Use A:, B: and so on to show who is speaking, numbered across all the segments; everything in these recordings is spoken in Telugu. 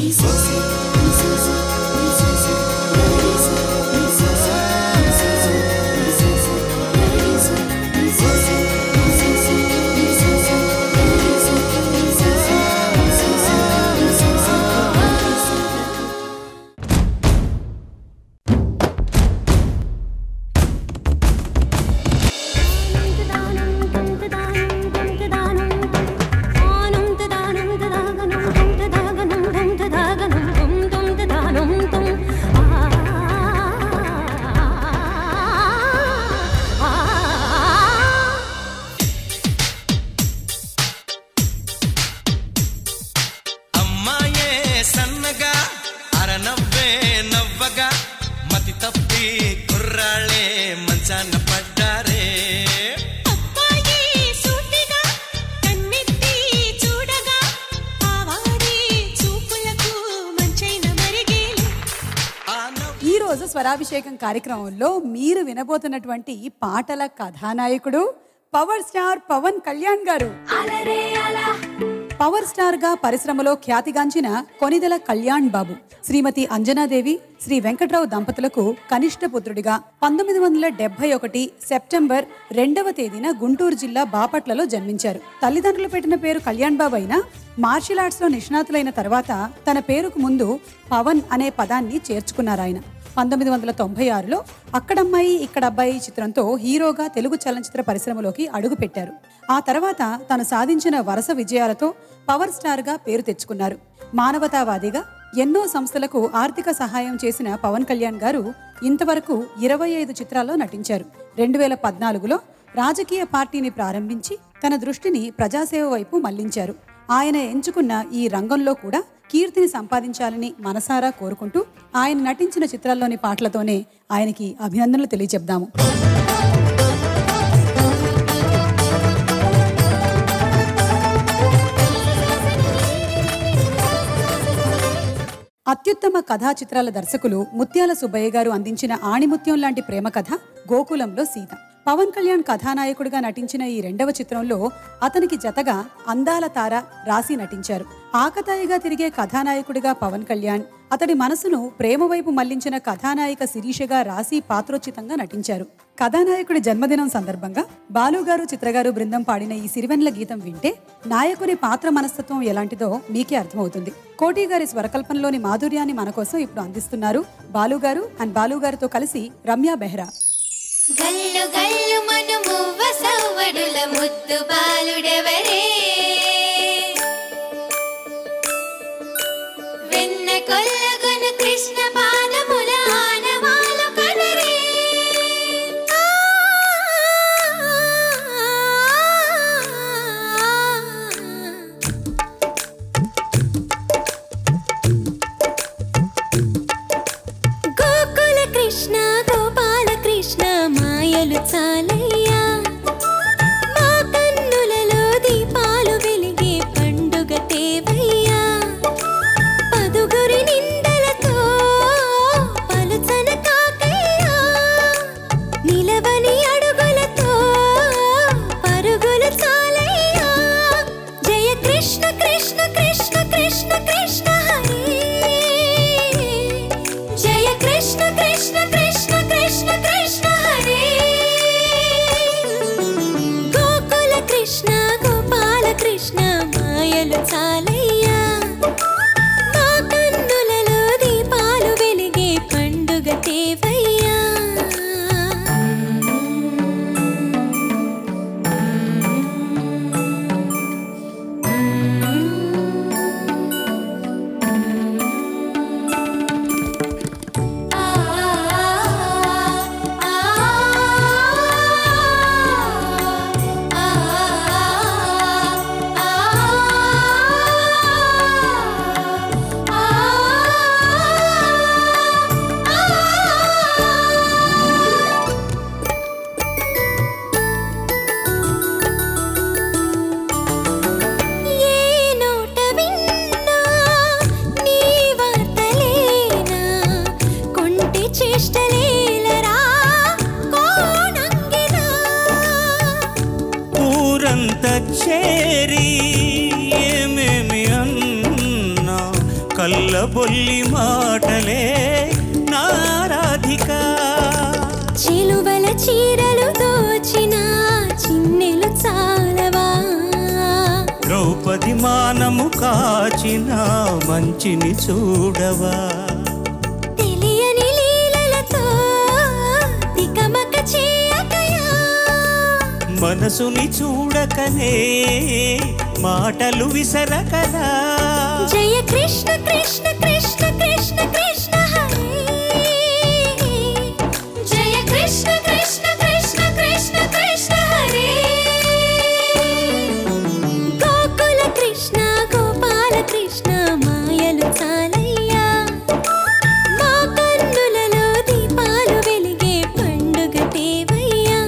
A: అమ్మాయే సన్నగా అరనవ్వే నవ్వగా మతి తప్పి కుర్రాళ్ళే మంచాన పడ్డారే
B: అబ్బాయి సూటిగా కన్నెత్తి చూడగా ఆవాడి చూపులకు మంచైన మరిగేలు
A: ఆ నవ్వు
C: ఈ రోజు స్వరాభిషేకం కార్యక్రమంలో మీరు వినబోతున్నటువంటి ఈ పాటల కథానాయకుడు పవర్ స్టార్ పవన్ కళ్యాణ్ గారు పవర్ స్టార్ గా పరిశ్రమలో ఖ్యాతిగాంచిన కొనిదెల కళ్యాణ్ బాబు శ్రీమతి అంజనాదేవి శ్రీ వెంకట్రావు దంపతులకు కనిష్ట పుత్రుడిగా పంతొమ్మిది వందల డెబ్బై ఒకటి సెప్టెంబర్ రెండవ తేదీన గుంటూరు జిల్లా బాపట్లలో జన్మించారు తల్లిదండ్రులు పెట్టిన పేరు కళ్యాణ్ బాబు అయినా మార్షల్ ఆర్ట్స్ లో నిష్ణాతులైన తర్వాత తన పేరుకు ముందు పవన్ అనే పదాన్ని చేర్చుకున్నారు ఆయన పంతొమ్మిది వందల తొంభై ఆరులో అక్కడమ్మాయి ఇక్కడ అబ్బాయి చిత్రంతో హీరోగా తెలుగు చలనచిత్ర పరిశ్రమలోకి అడుగుపెట్టారు ఆ తర్వాత తను సాధించిన వరుస విజయాలతో పవర్ స్టార్గా పేరు తెచ్చుకున్నారు మానవతావాదిగా ఎన్నో సంస్థలకు ఆర్థిక సహాయం చేసిన పవన్ కళ్యాణ్ గారు ఇంతవరకు ఇరవై ఐదు చిత్రాల్లో నటించారు రెండు వేల పద్నాలుగులో రాజకీయ పార్టీని ప్రారంభించి తన దృష్టిని ప్రజాసేవ వైపు మళ్లించారు ఆయన ఎంచుకున్న ఈ రంగంలో కూడా కీర్తిని సంపాదించాలని మనసారా కోరుకుంటూ ఆయన నటించిన చిత్రాల్లోని పాటలతోనే ఆయనకి అభినందనలు తెలియజెప్దాము అత్యుత్తమ కథా చిత్రాల దర్శకులు ముత్యాల సుబ్బయ్య గారు అందించిన ఆణిముత్యం లాంటి ప్రేమ కథ గోకులంలో సీత పవన్ కళ్యాణ్ కథానాయకుడిగా నటించిన ఈ రెండవ చిత్రంలో అతనికి జతగా అందాల తార రాసి నటించారు ఆకతాయిగా తిరిగే కథానాయకుడిగా పవన్ కళ్యాణ్ అతడి మనసును ప్రేమ వైపు మళ్లించిన కథానాయిక శిరీషగా రాసి పాత్రోచితంగా నటించారు కథానాయకుడి జన్మదినం సందర్భంగా బాలుగారు చిత్రగారు బృందం పాడిన ఈ సిరివెన్ల గీతం వింటే నాయకుని పాత్ర మనస్తత్వం ఎలాంటిదో మీకే అర్థమవుతుంది కోటి గారి స్వరకల్పనలోని మాధుర్యాన్ని మన కోసం ఇప్పుడు అందిస్తున్నారు బాలుగారు అండ్ బాలుగారితో కలిసి రమ్య బెహ్రా
B: గల్లు గల్లు మనుము వసవడుల ముద్దు బాలుడెవరే వెన్న కొల్లగొను కృష్ణ పాదముల ఆనవాలు కనరే గోకుల కృష్ణ గోపాల కృష్ణ మాయలు చాలయ్యా మా కన్నులలో దీపాలు వెలిగే పండుగ తేవయ్యా పదుగురి నిందలతో పలుచన కాకయ్యా నిలవని అడుగులతో పరుగులు చాలయ్యా జయ కృష్ణ కృష్ణ కృష్ణ కృష్ణ కృష్ణ హరే జయ కృష్ణ కృష్ణ కృష్ణ కృష్ణ కృష్ణ హరే గోకుల కృష్ణ గోపాల కృష్ణ మాయలు చాలయ్యా మా కన్నులలో దీపాలు వెలిగే పండుగ తేవయ్యా
D: కళ్ళబొల్లి మాటలే నారాధిక
B: చిలువల చీరలు దోచిన చిన్నెలు చాలవా
D: ద్రౌపది మానము కాచిన మంచిని చూడవా
B: తెలియని లీలలతో తికమక చేయకయా
D: మనసుని చూడకనే మాటలు విసరకరా
B: జయ కృష్ణ కృష్ణ కృష్ణ కృష్ణ కృష్ణ హరే జయ కృష్ణ కృష్ణ కృష్ణ కృష్ణ కృష్ణ హరే గోకుల కృష్ణ గోపాల కృష్ణ మాయలు చాలయ్యా మా కన్నులలో దీపాలు వెలిగే పండుగ తేవయ్యా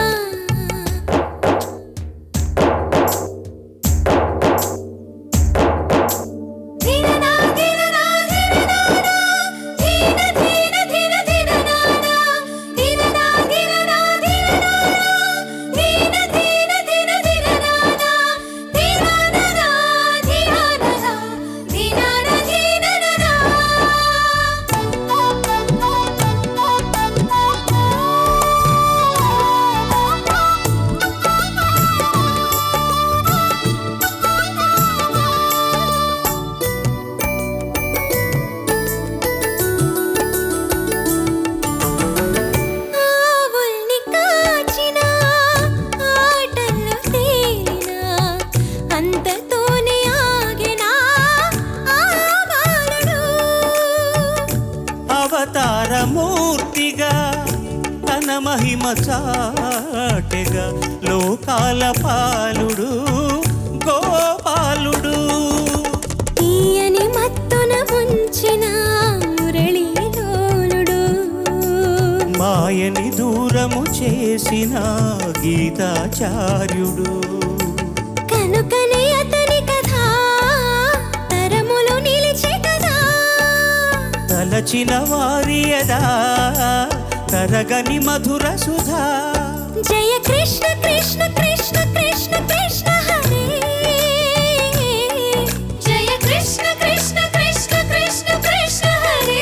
B: ధీరనా ధీరనా ధీరనానా ధీర ధీర ధీర ధీరనానా ధీరనా ధీరనా ధీరనానా ధీర ధీర ధీర ధీరనానా ధీరనానా ధీరనానా ధీరనా ఆవుల్ని కాచిన ఆటల్లో తేలిన అంతతోనే ఆగెనా ఆ బాలుడు
D: అవతారమూర్తిగా తన మహిమ చాటెగా లోకాల పాలుడు గోపాలుడు
B: తీయని మత్తున ముంచిన మురళీలోలుడు
D: మాయని దూరము చేసిన గీతాచార్యుడు
B: కనుకనే అతని కథ తరములు నిలిచే కదా
D: తలచిన వారియదా తరగని మధుర సుధా
B: జయ కృష్ణ కృష్ణ కృష్ణ కృష్ణ కృష్ణ హరే జయ కృష్ణ కృష్ణ కృష్ణ కృష్ణ కృష్ణ హరే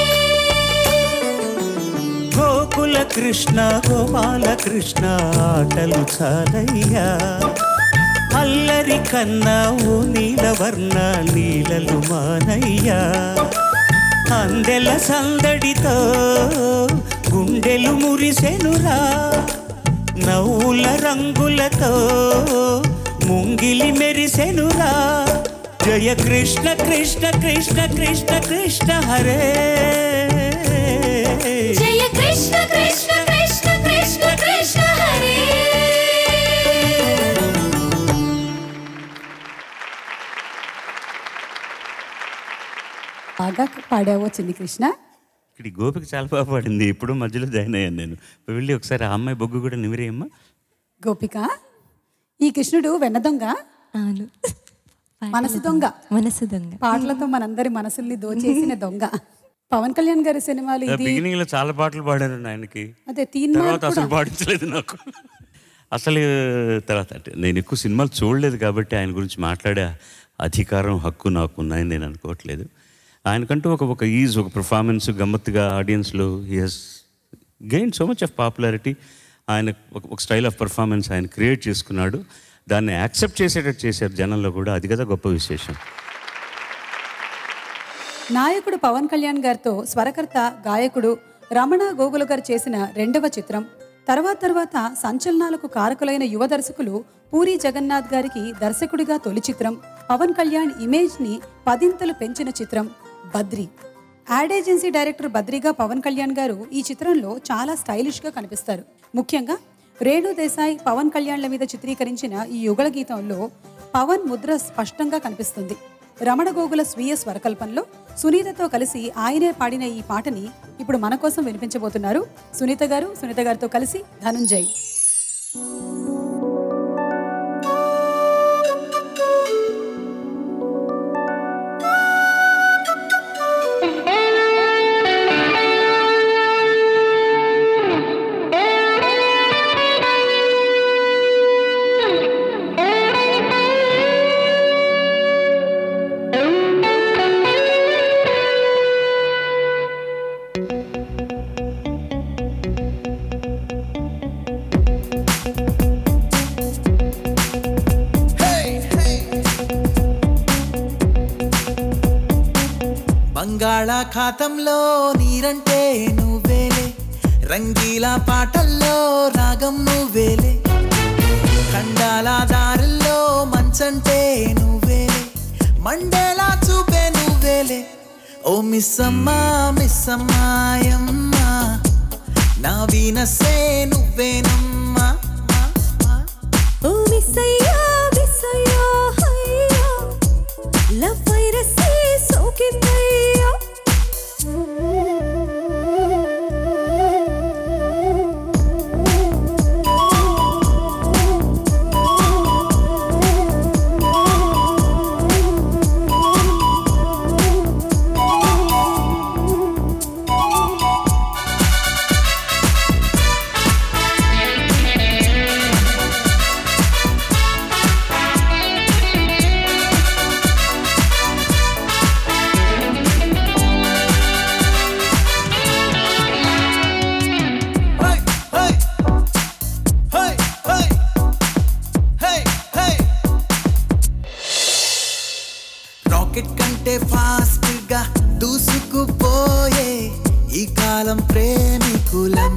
D: గోకుల కృష్ణ గోపాల కృష్ణ ఆటలు చాలయ్యా అల్లరి కన్నా ఓ నీలవర్ణ నీలలు మానయ్యా అందెల సందడితో గుండెలు మురిసెనురా నవ్వుల రంగులతో ముంగిలి మెరిసెనురా జయ కృష్ణ కృష్ణ కృష్ణ కృష్ణ కృష్ణ హరే
B: జయ కృష్ణ కృష్ణ కృష్ణ కృష్ణ కృష్ణ హరే
C: బాగా పాడావో చిన్ని కృష్ణ
D: ఇక్కడ ఈ గోపిక చాలా బాగా పాడింది ఇప్పుడు మధ్యలో జాయిన్ అయ్యాను నేను వెళ్ళి ఒకసారి ఆ అమ్మాయి బొగ్గు కూడా నిమిరేయమ్మా
C: గోపిక ఈ కృష్ణుడు వెన్న దొంగ
E: అవును
C: మనసు దొంగ
E: మనసు దొంగ
C: పాటలతో మనందరి మనసుల్ని దోచేసిన దొంగ పవన్ కళ్యాణ్ గారి సినిమాలు ఇది
D: బిగినింగ్ లో చాలా పాటలు పాడాను ఆయనకి
C: అదే తీన్
D: తర్వాత అసలు పాడించలేదు నాకు అసలు తర్వాత అంటే నేను ఎక్కువ సినిమాలు చూడలేదు కాబట్టి ఆయన గురించి మాట్లాడే అధికారం హక్కు నాకు ఉన్నాయని నేను అనుకోవట్లేదు ఆయనకంటూ ఒక ఒక ఈజ్ ఒక పర్ఫార్మెన్స్ గమ్మత్తుగా ఆడియన్స్లో he has gain so much of popularity ఆయన ఒక- ఒక స్టైల్ ఆఫ్ పర్ఫార్మెన్స్ ఆయన క్రియేట్ చేసుకున్నాడు దాన్ని యాక్సెప్ట్ చేసేటట్టు చేశారు జనంలో కూడా అది కదా గొప్ప విశేషం
C: నాయకుడు పవన్ కళ్యాణ్ గారితో స్వరకర్త గాయకుడు రమణ గోగుల గారు చేసిన రెండవ చిత్రం తర్వాత తర్వాత సంచలనాలకు కారకులైన యువ దర్శకులు పూరి జగన్నాథ్ గారికి దర్శకుడిగా తొలి చిత్రం పవన్ కళ్యాణ్ ఇమేజ్ ని పదింతలు పెంచిన చిత్రం బద్రి యాడ్ ఏజెన్సీ డైరెక్టర్ బద్రిగా పవన్ కళ్యాణ్ గారు ఈ చిత్రంలో చాలా స్టైలిష్ గా కనిపిస్తారు ముఖ్యంగా రేణు దేశాయ్ పవన్ కళ్యాణ్ల మీద చిత్రీకరించిన ఈ యుగళ గీతంలో పవన్ ముద్ర స్పష్టంగా కనిపిస్తుంది రమణ గోగుల స్వీయ స్వరకల్పంలో సునీతతో కలిసి ఆయనే పాడిన ఈ పాటని ఇప్పుడు మన కోసం వినిపించబోతున్నారు సునీత గారు సునీత గారితో కలిసి ధనుంజయ్
B: ఆ
E: బంగాళాఖాతంలో నీరంటే నువ్వేలే రంగీలా పాటల్లో రాగం నువ్వేలే ఖండాల దారుల్లో మంచంటే నువ్వేలే మండేలా చూపే నువ్వేలే ఓ మిస్సమ్మా మిస్సమ్మాయమ్మా నా వీనసే నువ్వేనమ్మా
B: ఓ మిస్సయ్యా మిస్సయ్యా హయ్యా లవ్ వైరస్ సోకిందయ్యా
E: Hey, hey. Hey, hey. Hey, hey. Rocket కంటే ఫాస్ట్ గా దూసుకుపోయే ఈ కాలం ప్రేమికులం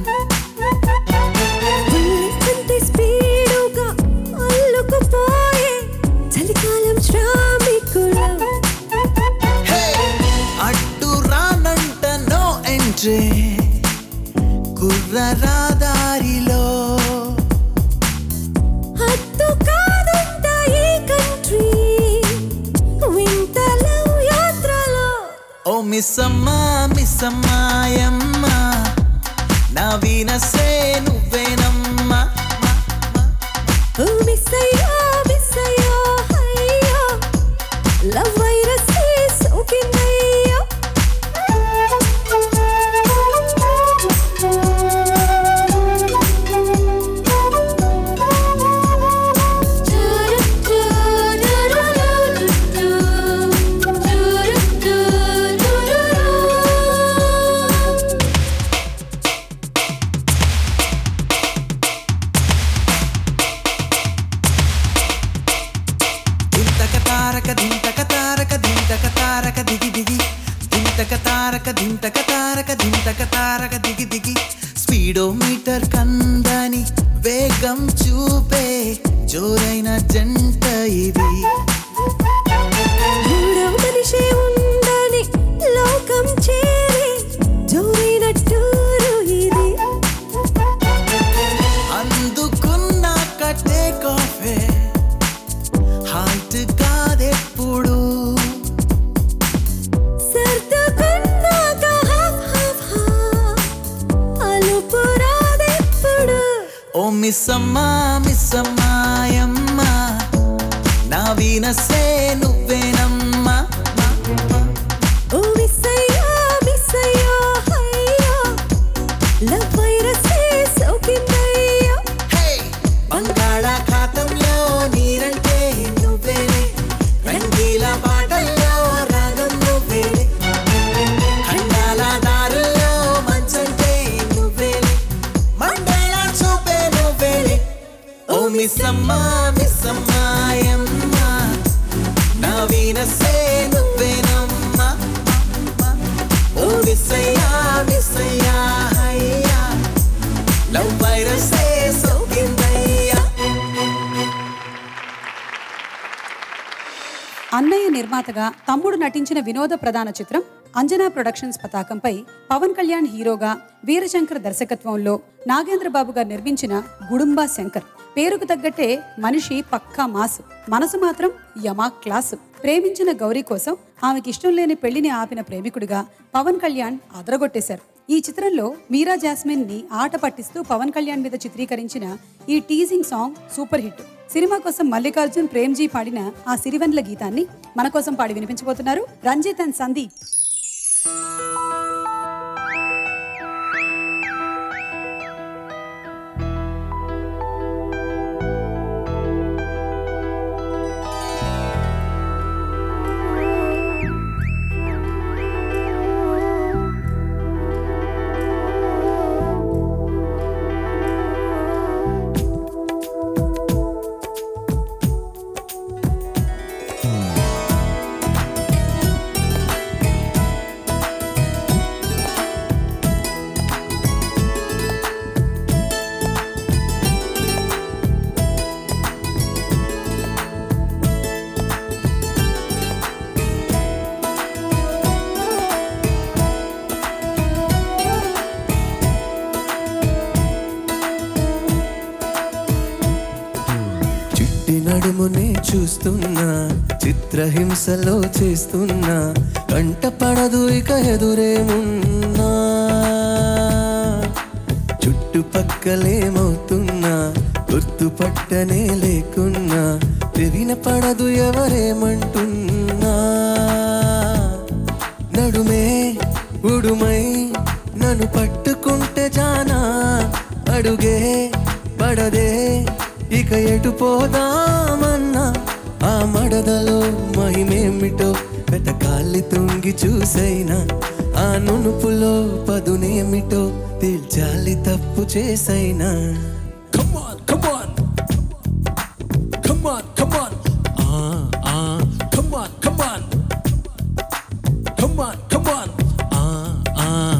B: కంటే స్పీడుగా అల్లుకుపోయే చలికాలం శ్రామికులం
E: హే అడ్డు రానంట నో ఎంట్రీ కుర్ర రాదారిలో
B: హద్దు కాదంట ఈ కంట్రీ వింత లవ్ యాత్రలో
E: ఓ మిస్సమ్మా మిస్సమ్మాయమ్మా నా వీనసే నువ్వేనమ్మా
B: ఓ మిస్సయ్యా మిస్సయ్యా హయ్యా లవ్ వైరస్ సోకిందయ్యా
E: దింతక తారక దింతక తారక దింతక తారక దిగి దిగి దింతక తారక దింతక తారక దింతక తారక దిగి దిగి స్పీడోమీటర్ కందని వేగం చూపే జోరైన జంట ఇది
B: మూడవ మనిషే ఉందని లోకం చేరే జోరైన టూరు ఇది
E: అందుకున్నాక టేక్ ఆఫ్ హాల్ట్ కాదెప్పుడు
B: సర్దుకున్నాక హాఫ్ హాఫ్ హాఫ్ అలుపు రాదెప్పుడు
E: ఓ మిస్సమ్మా మిస్సమ్మాయమ్మా నా వీనసే నువ్వేనమ్మా
B: ఓ మిస్సయ్యా మిస్సయ్యా హయ్యా లవ్ వైరస్ సోకిందయ్యా
E: హే బంగాళాఖాతంలో నీరంటే నువ్వేలే రంగీల పాటల్లో రాగం నువ్వేలే ఖండాల దారుల్లో మంచంటే నువ్వేలే మండల చూపే నువ్వేలే ఓ మిస్సమ్మా మిస్సమ్మాయమ్మా నా వీనసే నువ్వేనమ్మా ఓ మిస్సయ్యా మిస్సయ్యా హయ్యా లవ్ వైరసే సోకిందయ్యా
C: అన్నయ్య నిర్మాతగా తమ్ముడు నటించిన వినోద ప్రధాన చిత్రం అంజనా ప్రొడక్షన్స్ పతాకంపై పవన్ కళ్యాణ్ హీరోగా వీరశంకర్ దర్శకత్వంలో నాగేంద్ర బాబు గారు నిర్మించిన గుడుంబా శంకర్ పేరుకు తగ్గట్టే మనిషి పక్కా మాస్ మనసు మాత్రం యమా క్లాస్ ప్రేమించిన గౌరీ కోసం ఆమెకి ఇష్టం లేని పెళ్లిని ఆపిన ప్రేమికుడిగా పవన్ కళ్యాణ్ అదరగొట్టేశారు ఈ చిత్రంలో మీరా జాస్మిన్ ని ఆట పట్టిస్తూ పవన్ కళ్యాణ్ మీద చిత్రీకరించిన ఈ teasing song super hit cinema కోసం మల్లికార్జున్ ప్రేమ్జీ పాడిన ఆ సిరివెన్ల గీతాన్ని మన కోసం పాడి వినిపించబోతున్నారు రంజిత్ అండ్ సందీప్
B: ఓ
E: నడుమునే చూస్తున్నా చిత్రహింసలో చేస్తున్నా కంట పడదు ఇక ఎదురేమున్నా చుట్టుపక్కలేమవుతున్నా గుర్తుపట్టనే లేకున్నా విన పడదు ఎవరేమంటున్నా నడుమే ఉడుమై నన్ను పట్టుకుంటే జానా అడుగే పడదే ఇక ఎటు పోదామన్నా ఆ మడదలో మహిమేమిటో వెతకాలి తుంగి చూసైనా ఆ నునుపులో పదునేమిటో తేల్చాలి తప్పు చేసైనా
F: Come on, come on. Come on, come on. Ah, ah. Come on, come on. Come on, come on. Ah, ah.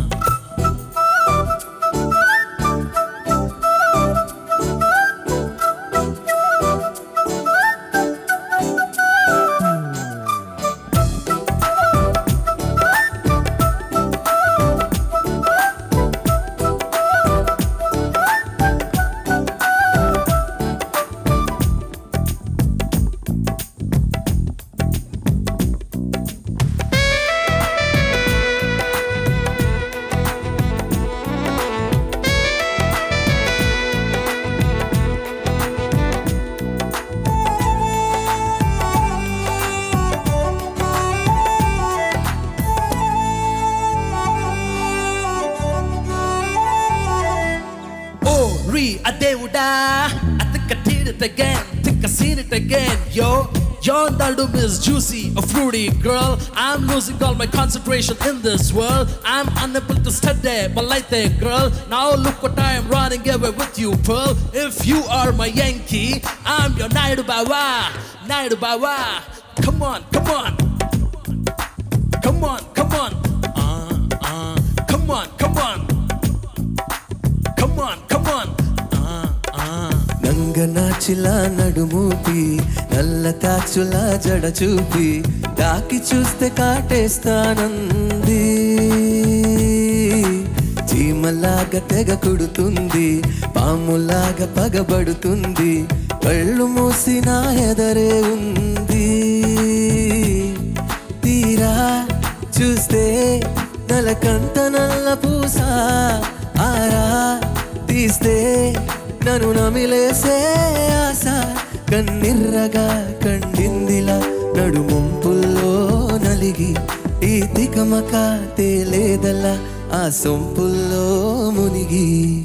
F: Oh, re a దేవుడా I think I did it again. Think I seen it again, yo. Your naldum is juicy, a fruity girl. I'm losing all my concentration in this world. I'm unable to study, but like that girl. Now look what I am running away with you, pearl. If you are my Yankee, I'm your Naidu Bawa, Naidu Bawa. Come on, come on, come on, come on. Uh, uh, come on, come on. Come on, come on. Uh, uh.
E: నంగనాచిలా నడుమూపి నల్ల తాచులా జడ చూపి తాకి చూస్తే కాటేస్తానంది చీమలాగా తెగ కుడుతుంది పాములాగా పగబడుతుంది కళ్ళు మూసిన ఎదరే ఉంది తీరా చూస్తే నలకంత నల్ల పూస ఆరా తీస్తే నన్ను నమిలేసే ఆశ కన్నిర్రగా కండిందిలా నడుముంపుల్లో నలిగి ఈ తికమక తేలేదలా ఆ సొంపుల్లో మునిగి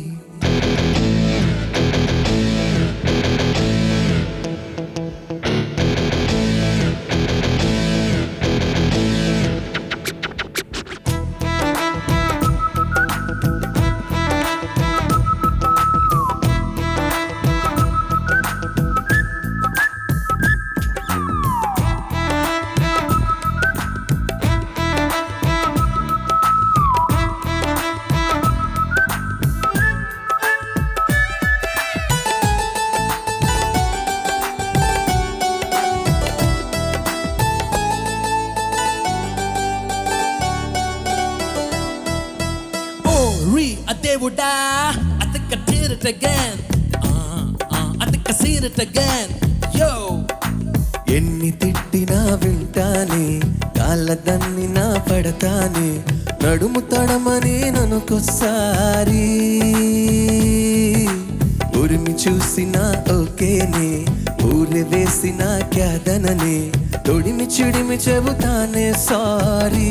F: Oh, re a దేవుడా I think I did it again. Uh, uh, I think I seen it again. Yo.
E: ఎన్ని తిట్టినా వింటానే కాళ్ళదన్ని నా పడతానే నడుము తడమని ననుకొసారి ఉరిమి చూసినా ఓకేనే ఊరి వేసిన క్యాదననే తొడిమి చిడిమి చెబుతానే సారీ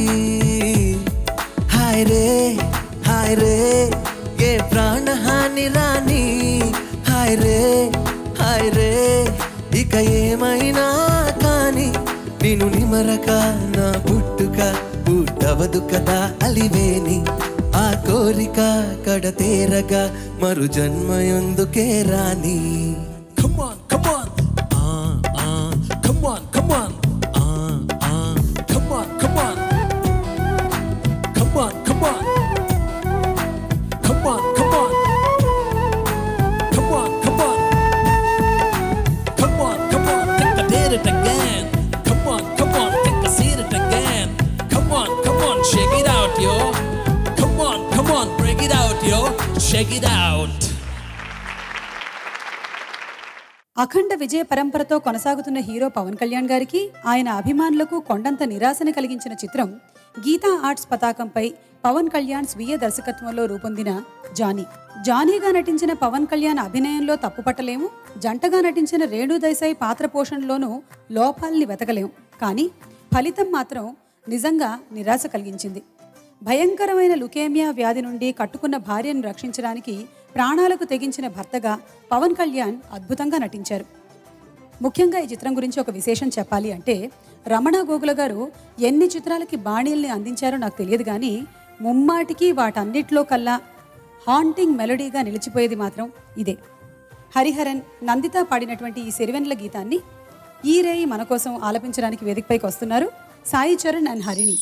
E: హాయ్ రే హాయ్ రే ఏ ప్రాణహాని రాని హాయ్ రే హాయ్ రే ఇక ఏమైనా కానీ నేను నిమరక నా పుట్టుక పుట్టవదు కదా అలివేని ఆ కోరిక కడతేరగా మరు జన్మ ఎందుకే రాని
F: Come on, come on. Uh, uh, come on, come on. Uh, uh, come on, come on. Come on, come on. Come on, come on. Come on, come on. Come on, come on. Think I did it again. Come on, come on. Think I seen it again. Come on, come on. Shake it out, yo. Come on, come on. Break it out, yo. Shake it out.
C: అఖండ విజయ పరంపరతో కొనసాగుతున్న హీరో పవన్ కళ్యాణ్ గారికి ఆయన అభిమానులకు కొండంత నిరాశను కలిగించిన చిత్రం గీతా ఆర్ట్స్ పతాకంపై పవన్ కళ్యాణ్ స్వీయ దర్శకత్వంలో రూపొందిన జానీ జానీగా నటించిన పవన్ కళ్యాణ్ అభినయంలో తప్పుపట్టలేము జంటగా నటించిన రేణు దేశాయ్ పాత్ర పోషణలోనూ లోపాల్ని వెతకలేము కానీ ఫలితం మాత్రం నిజంగా నిరాశ కలిగించింది భయంకరమైన లుకేమియా వ్యాధి నుండి కట్టుకున్న భార్యను రక్షించడానికి ప్రాణాలకు తెగించిన భర్తగా పవన్ కళ్యాణ్ అద్భుతంగా నటించారు ముఖ్యంగా ఈ చిత్రం గురించి ఒక విశేషం చెప్పాలి అంటే రమణ గోగుల గారు ఎన్ని చిత్రాలకి బాణీల్ని అందించారో నాకు తెలియదు కానీ ముమ్మాటికి వాటన్నిటిలో కల్లా హాంటింగ్ మెలోడీగా నిలిచిపోయేది మాత్రం ఇదే హరిహరన్ నందిత పాడినటువంటి ఈ సిరివెన్ల గీతాన్ని ఈ రేయి మన కోసం ఆలపించడానికి వేదికపైకి వస్తున్నారు సాయి చరణ్ అండ్ హరిణి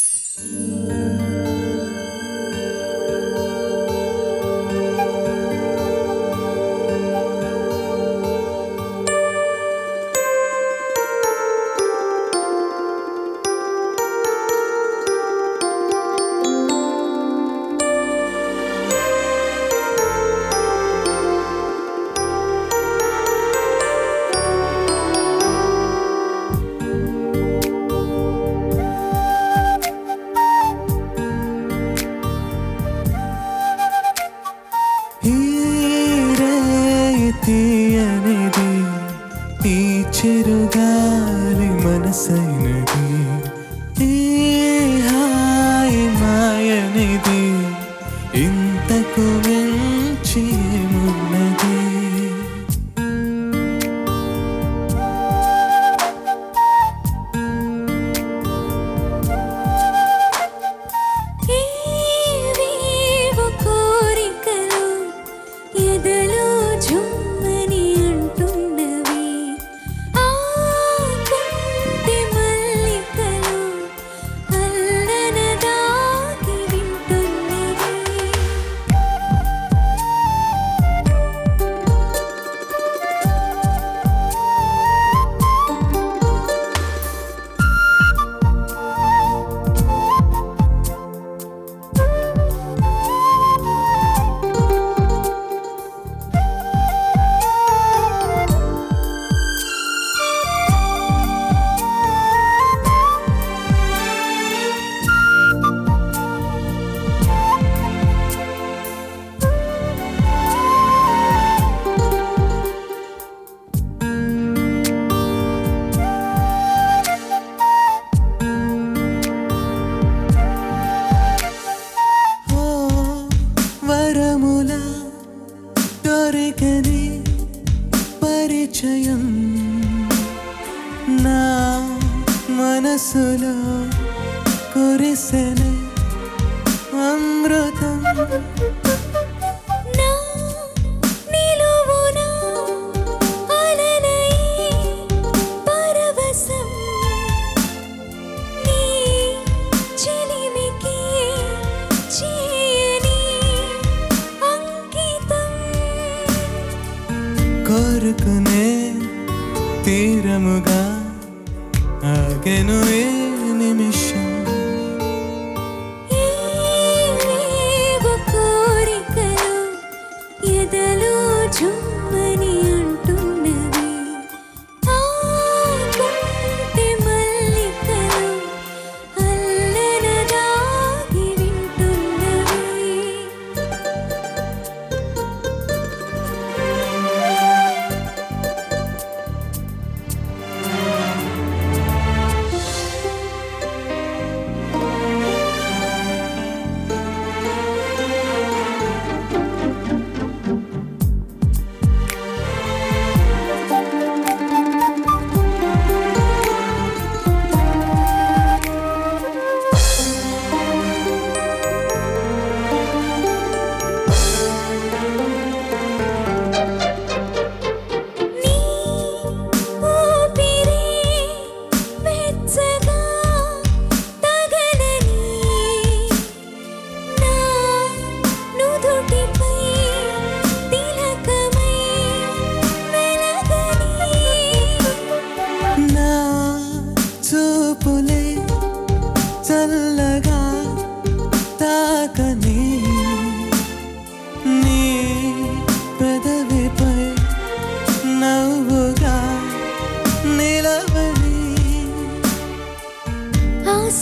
E: హీరే తీయనిది ఈ చిరుగాలి మనసైనది ఈ హాయి మాయనిది ఇంతకు మించి ఏమున్నది
B: ఏవేవో కోరికలు ఎదలో జుమ్మని అంటున్నవి ఆ కుంటి మల్లికలు అల్లన దాగి వింటున్నవి
E: ఓ వరముల దొరికని పరిచయం నా మనసులో కురిసెనే అమృతం
B: నా నిలువునా అలలై పరవశం నీ చెలిమికి చేయని అంకితం
E: కోరుకునే తీరముగా ఆగెను ఏ నిమిషం
B: ఏవేవో కోరికలు ఎదలో జుమ్మని అంటున్నవి ఆ కుంటి మల్లికలు అల్లన దాగి వింటున్నవి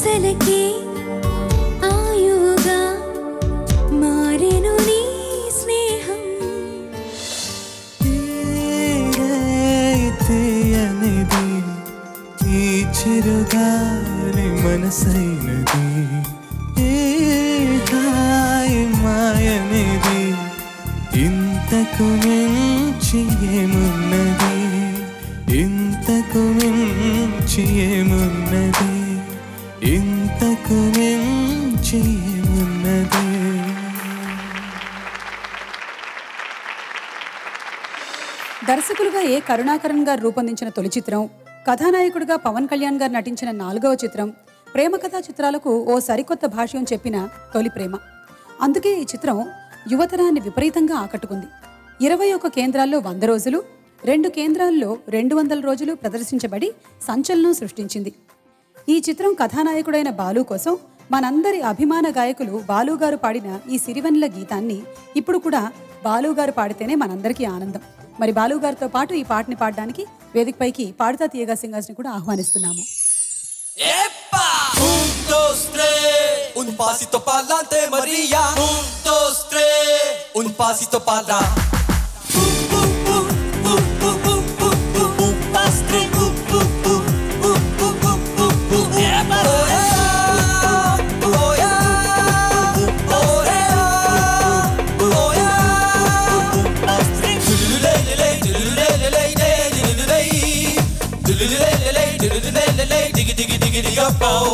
B: ఆశలకి ఆయుగా మారెను నీ స్నేహం
E: తీయనిది ఈ చిరుగాలి మనసైనది ఏ హాయి మాయనిది ఇంతకు మించి ఏమున్నది ఇంతకు మించి ఏమున్నది ఇంతకు మించి ఏమున్నది
C: దర్శకులుగా ఏ కరుణాకరన్ గారు రూపొందించిన తొలి చిత్రం కథానాయకుడిగా పవన్ కళ్యాణ్ గారు నటించిన నాలుగవ చిత్రం ప్రేమ కథా చిత్రాలకు ఓ సరికొత్త భాష్యం చెప్పిన తొలి ప్రేమ అందుకే ఈ చిత్రం యువతరాన్ని విపరీతంగా ఆకట్టుకుంది ఇరవై ఒక్క కేంద్రాల్లో వంద రోజులు రెండు కేంద్రాల్లో రెండు వందల రోజులు ప్రదర్శించబడి సంచలనం సృష్టించింది ఈ చిత్రం కథానాయకుడైన బాలు కోసం మనందరి అభిమాన గాయకులు బాలు గారు పాడిన ఈ సిరివెన్నెల గీతాన్ని ఇప్పుడు కూడా బాలు గారు పాడితేనే మనందరికీ ఆనందం మరి బాలు గారితో పాటు ఈ పాటని పాడడానికి వేదికపైకి పాడుతా తీయగా సింగర్స్ ని కూడా ఆహ్వానిస్తున్నాము
A: Un, dos, tres. Un pasito para adelante, María. Un, dos, tres. Un pasito para atrás. Uh, uh, uh, uh, uh, uh, uh, uh. Un pas, tres. Uh, uh, uh, uh, uh, uh, uh, uh. Oh, yeah. Oh, yeah. Oh, yeah. Oh, yeah. Un pas, tres. Dulululele, dulululele, dulululele. Dulululele, dulululele, diggy, diggy, diggy, diggy, up, oh.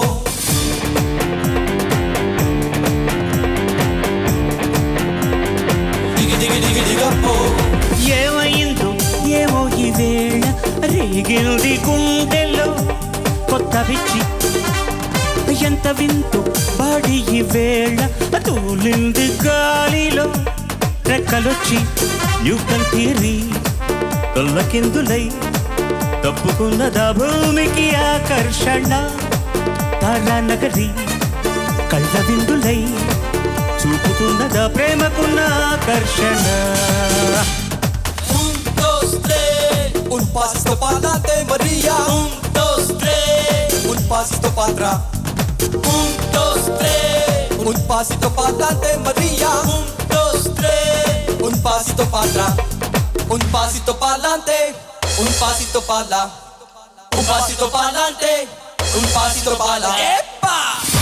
A: Diggy, diggy, diggy, diggy, up, oh.
G: ఏమైందో ఏమో ఈ వేళ రేగింది గుండెలో కొత్త పిచ్చి ఎంత వింతు బాడి ఈ వేళ తూలింది గాలిలో రెక్కలొచ్చి న్యూటన్ తీరి తొల్లకిందులై తప్పుకున్నదా భూమికి ఆకర్షణ తారానగరి కళ్ళ విందులై చూపుతున్నదా ప్రేమకున్న ఆకర్షణ
A: Un, dos, tres. Un pasito para adelante, María. Un, dos, tres. Un pasito para atrás. Un, dos, tres. Un pasito para adelante, María. Un, dos, tres. Un pasito para atrás. Un pasito para adelante. Un pasito para la. Un pasito para adelante. Un pasito para la. ¡Epa!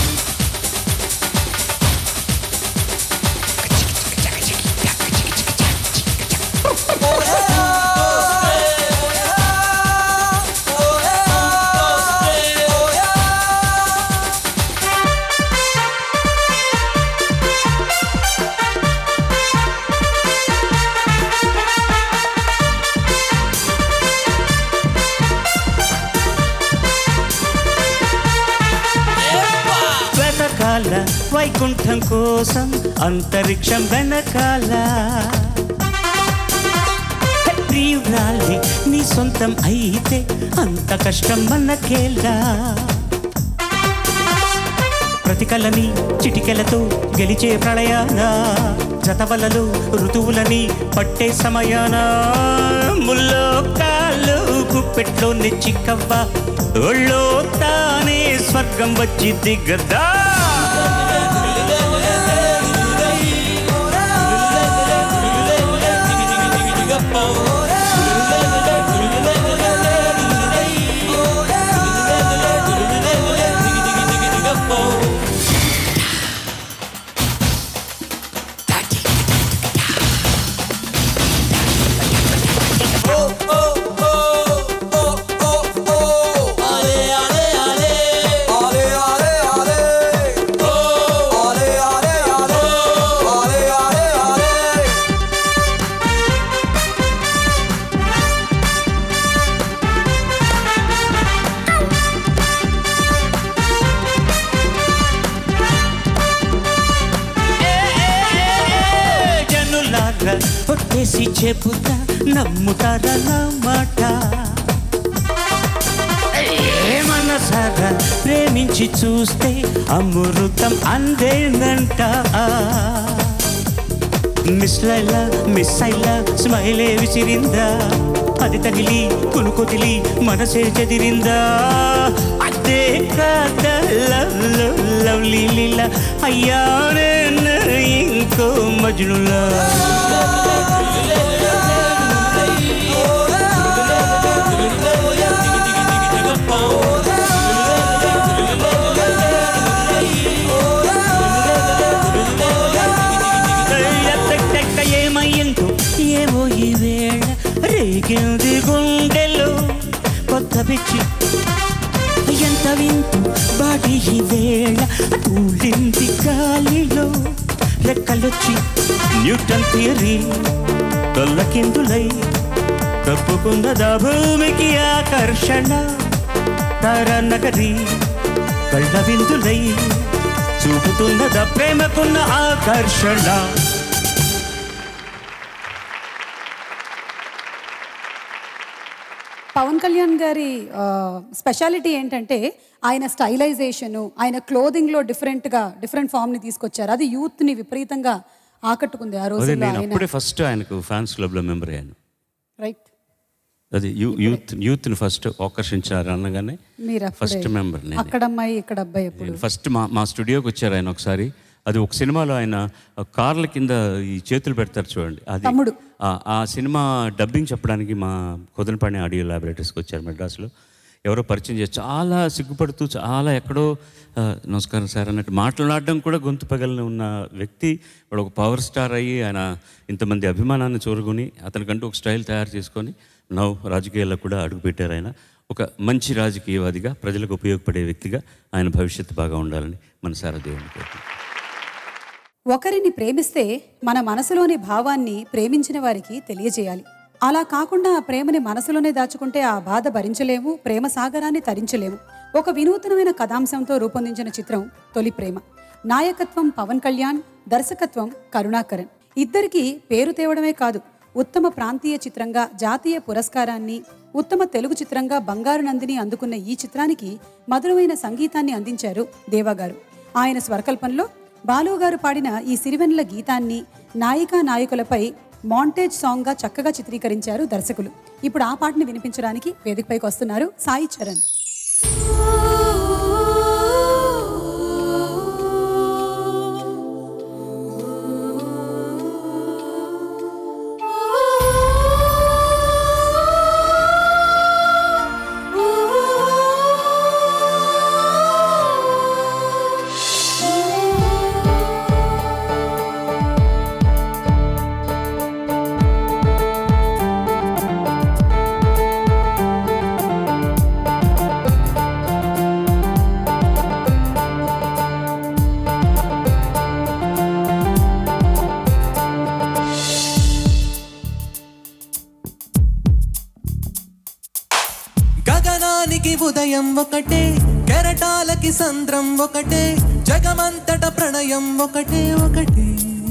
G: వెనకాల వైకుంఠం కోసం అంతరిక్షం వెనకాల ప్రియురాలి నీ సొంతం అయితే అంత కష్టం మనకేలా ప్రతికలని చిటికెలతో గెలిచే ప్రళయాన జతవలలు ఋతువులని పట్టే సమయాన ముల్లో కాళ్ళు గుప్పెట్లో నెచ్చికవ్వ ఒళ్ళో తానే స్వర్గం వచ్చి దిగదా జనులాగా ఒట్టేసి చెబుతా నమ్ముతారా నా మాట ఏ మనసారా ప్రేమించి చూస్తే అమృతం అందేనంట మిస్ లైలా మిస్ అయిలా స్మైలే విసిరిందా అది తగిలి కునుకొదిలి మనసే చెదిరిందా అచ్చ అదే కాద లవ్ లవ్ లవ్లీ లీలా అయ్యా నేను ఇంకో మజ్నులా ఎత్తెక్క ఏమయ్యిందో ఏవో ఈ వేళ రేగింది గుండెలో కొత్త పిచ్చి ఎంత వింతు బాడీ ఈ వేళ తూలింది గాలిలో రెక్కలొచ్చి న్యూటన్ థియరీ తొల్లకిందులై తప్పుకున్నదా భూమికి ఆకర్షణ తార నగరి కళ్ళ విందులై చూపుతున్నదా ప్రేమకున్న ఆకర్షణ
C: పవన్ కళ్యాణ్ గారి స్పెషాలిటీ ఏంటంటే ఆయన స్టైలైజేషను ఆయన క్లోదింగ్లో డిఫరెంట్గా డిఫరెంట్ ఫామ్ని తీసుకొచ్చారు అది యూత్ని విపరీతంగా ఆకట్టుకుంది ఆ
D: అదే
C: రోజుల్లో
D: నేను
C: ఆయన
D: అప్పుడే ఫస్ట్ ఆయనకు ఫ్యాన్స్ క్లబ్లో మెంబర్ అయ్యాను
C: రైట్
D: అది యూ యూత్ యూత్ని ఫస్ట్ ఆకర్షించారు అనగానే
C: మీరు
D: ఫస్ట్
C: అప్పుడే
D: మెంబర్ నేను
C: అక్కడ అమ్మాయి ఇక్కడ అబ్బాయి ఎప్పుడు
D: నేను ఫస్ట్ మా మా స్టూడియోకి వచ్చారు ఆయన ఒకసారి అది ఒక సినిమాలో ఆయన కార్ల కింద ఈ చేతులు పెడతారు చూడండి అది
C: తమ్ముడు.
D: ఆ- ఆ సినిమా డబ్బింగ్ చెప్పడానికి మా కొదనపాణి ఆడియో ల్యాబొరేటరీస్కి వచ్చారు మెడ్రాస్లో ఎవరో పరిచయం చేసి చాలా సిగ్గుపడుతూ చాలా ఎక్కడో ఆ, నమస్కారం సార్ అన్నట్టు మాట్లాడడం కూడా గొంతు పగలని ఉన్న వ్యక్తి వాడు ఒక పవర్ స్టార్ అయ్యి ఆయన ఇంతమంది అభిమానాన్ని చూరుకొని అతనికంటూ ఒక స్టైల్ తయారు చేసుకొని నవ్వు రాజకీయాల్లో కూడా అడుగుపెట్టారు ఆయన ఒక మంచి రాజకీయవాదిగా ప్రజలకు ఉపయోగపడే వ్యక్తిగా ఆయన భవిష్యత్తు బాగా ఉండాలని మనసారా దేవుని కోరుకుంటున్నాను
C: ఒకరిని ప్రేమిస్తే మన మనసులోని భావాన్ని ప్రేమించిన వారికి తెలియజేయాలి అలా కాకుండా ఆ ప్రేమని మనసులోనే దాచుకుంటే ఆ బాధ భరించలేము ప్రేమ సాగరాన్ని తరించలేము ఒక వినూతనమైన కథాంశంతో రూపొందించిన చిత్రం తొలి ప్రేమ నాయకత్వం పవన్ కళ్యాణ్ దర్శకత్వం కరుణాకరన్ ఇద్దరికి పేరు తేవడమే కాదు ఉత్తమ ప్రాంతీయ చిత్రంగా జాతీయ పురస్కారాన్ని ఉత్తమ తెలుగు చిత్రంగా బంగారు నందిని అందుకున్న ఈ చిత్రానికి మధురమైన సంగీతాన్ని అందించారు దేవాగారు ఆయన స్వరకల్పనలో బాలు గారు పాడిన ఈ సిరివెన్నెల గీతాన్ని నాయికా నాయకులపై మాంటేజ్ సాంగ్గా చక్కగా చిత్రీకరించారు దర్శకులు ఇప్పుడు ఆ పాటని వినిపించడానికి వేదికపైకి వస్తున్నారు సాయి చరణ్
E: గగనానికి ఉదయం ఒకటే కెరటాలకి సంద్రం ఒకటే జగమంతట ప్రణయం ఒకటే ఒకటే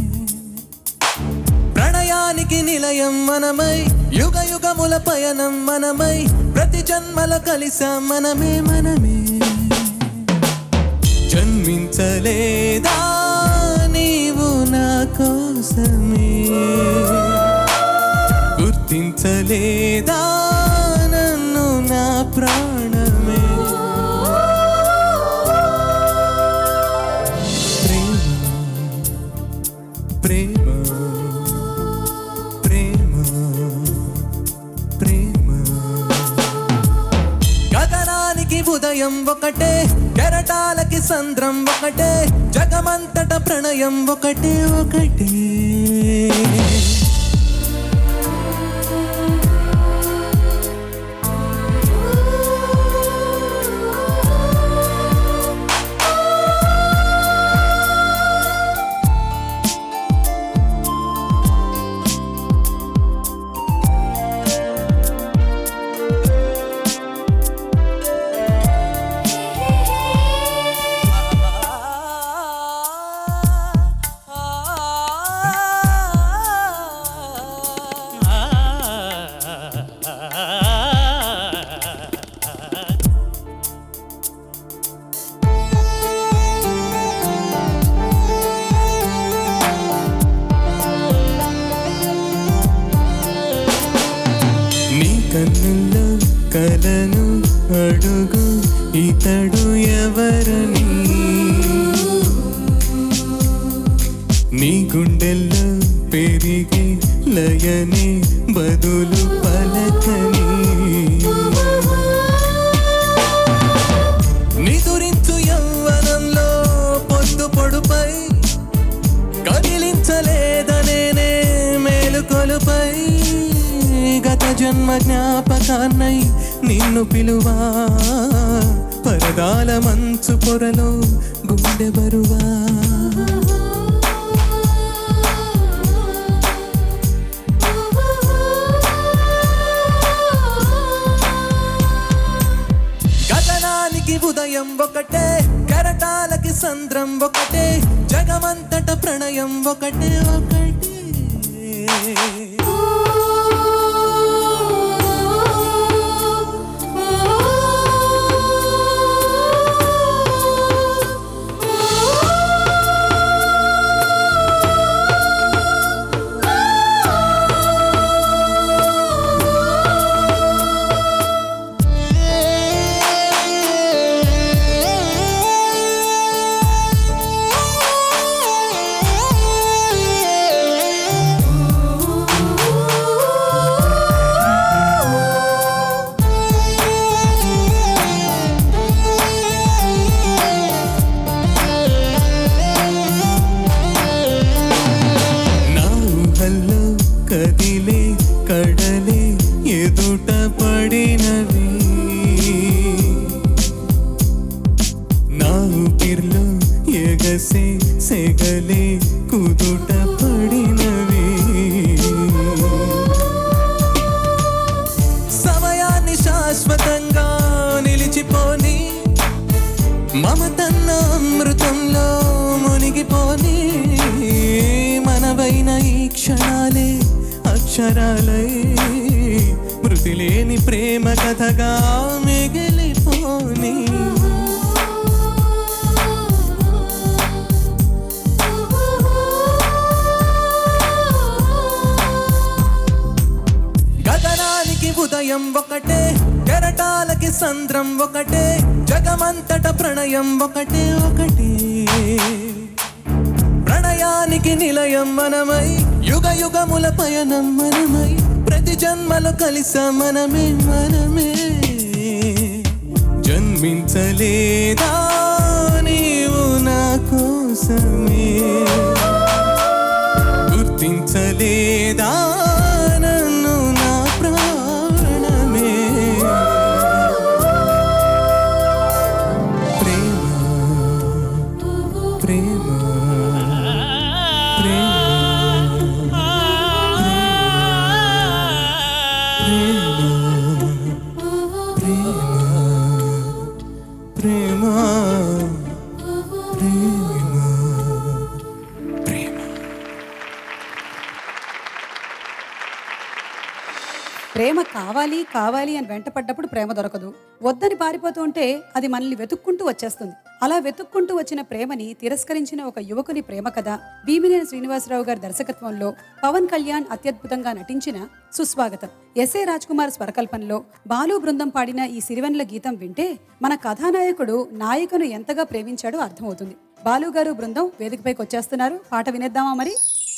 E: ప్రణయానికి నిలయం మనమై యుగ యుగముల పయనం మనమై ప్రతి జన్మల కలిసాం మనమే మనమే జన్మించలేదా నీవు నా కోసమే గుర్తించలేదా నన్ను నా ప్రాణమే ప్రేమ ప్రేమ ప్రేమ ప్రేమ గగనానికి ఉదయం ఒకటే కెరటాలకి సంద్రం ఒకటే జగమంతట ప్రణయం ఒకటే ఒకటే నీ కన్నుల్లో కలను అడుగు ఇక ఇతడు ఎవరని నీ గుండెల్లో పెరిగే లయనే బదులు పలకని నిదురించు యవ్వనంలో పొద్దు పొడుపై కదిలించలేదనేనే మేలుకొలుపై గత జన్మ జ్ఞాపకాన్నై నిన్ను పిలువా పరదాల మంచు పొరలో గుండె బరువా గగనానికి ఉదయం ఒకటే కెరటాలకి సంద్రం ఒకటే జగమంతట ప్రణయం ఒకటే ఒకటే నా ఊహల్లో కదిలే కడలే ఎదుట పడినవి నా ఊపిర్లో ఎగసే సెగలే కుదుట పడినవి సమయాన్ని శాశ్వతంగా నిలిచిపోని మమతన్న అమృతంలో మునిగిపోని మనవైన ఈ క్షణాలే అక్షరాలై మృతి లేని ప్రేమ కథగా మిగిలిపోని గగనానికి ఉదయం ఒకటే కెరటాలకి సంద్రం ఒకటే జగమంతట ప్రణయం ఒకటే ఒకటే ప్రణయానికి నిలయం మనమై యుగ యుగముల పయనం మనమై ప్రతి జన్మలు కలిస మనమే మనమే జన్మించలేదా నీవు నా కోసమే గుర్తించలేదా నన్ను నా ప్రాణమే ప్రేమ ప్రేమ ప్రేమ ప్రేమ ప్రేమ
C: ప్రేమ కావాలి కావాలి అని వెంటపడ్డప్పుడు ప్రేమ దొరకదు వద్దని పారిపోతూ ఉంటే అది మనల్ని వెతుక్కుంటూ వచ్చేస్తుంది అలా వెతుక్కుంటూ వచ్చిన ప్రేమని తిరస్కరించిన ఒక యువకుని ప్రేమ కథ భీమినేని శ్రీనివాసరావు గారి దర్శకత్వంలో పవన్ కళ్యాణ్ అత్యద్భుతంగా నటించిన సుస్వాగతం ఎస్ఏ రాజ్ కుమార్ స్వరకల్పనలో బాలు బృందం పాడిన ఈ సిరివెన్ల గీతం వింటే మన కథానాయకుడు నాయికను ఎంతగా ప్రేమించాడో అర్థమవుతుంది బాలు గారు బృందం వేదికపైకి వచ్చేస్తున్నారు పాట వినేద్దామా మరి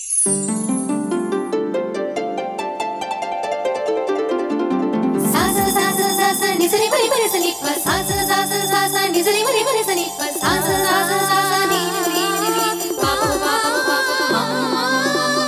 B: సా సా సా సా సా సా నిసరి మరి మరి సని ప సా సా సా సా సా సా నిసరి మరి మరి సని ప సా సా సా సా సా సా ని ని ని ని పా పా పా పా పా పా మా మా మా మా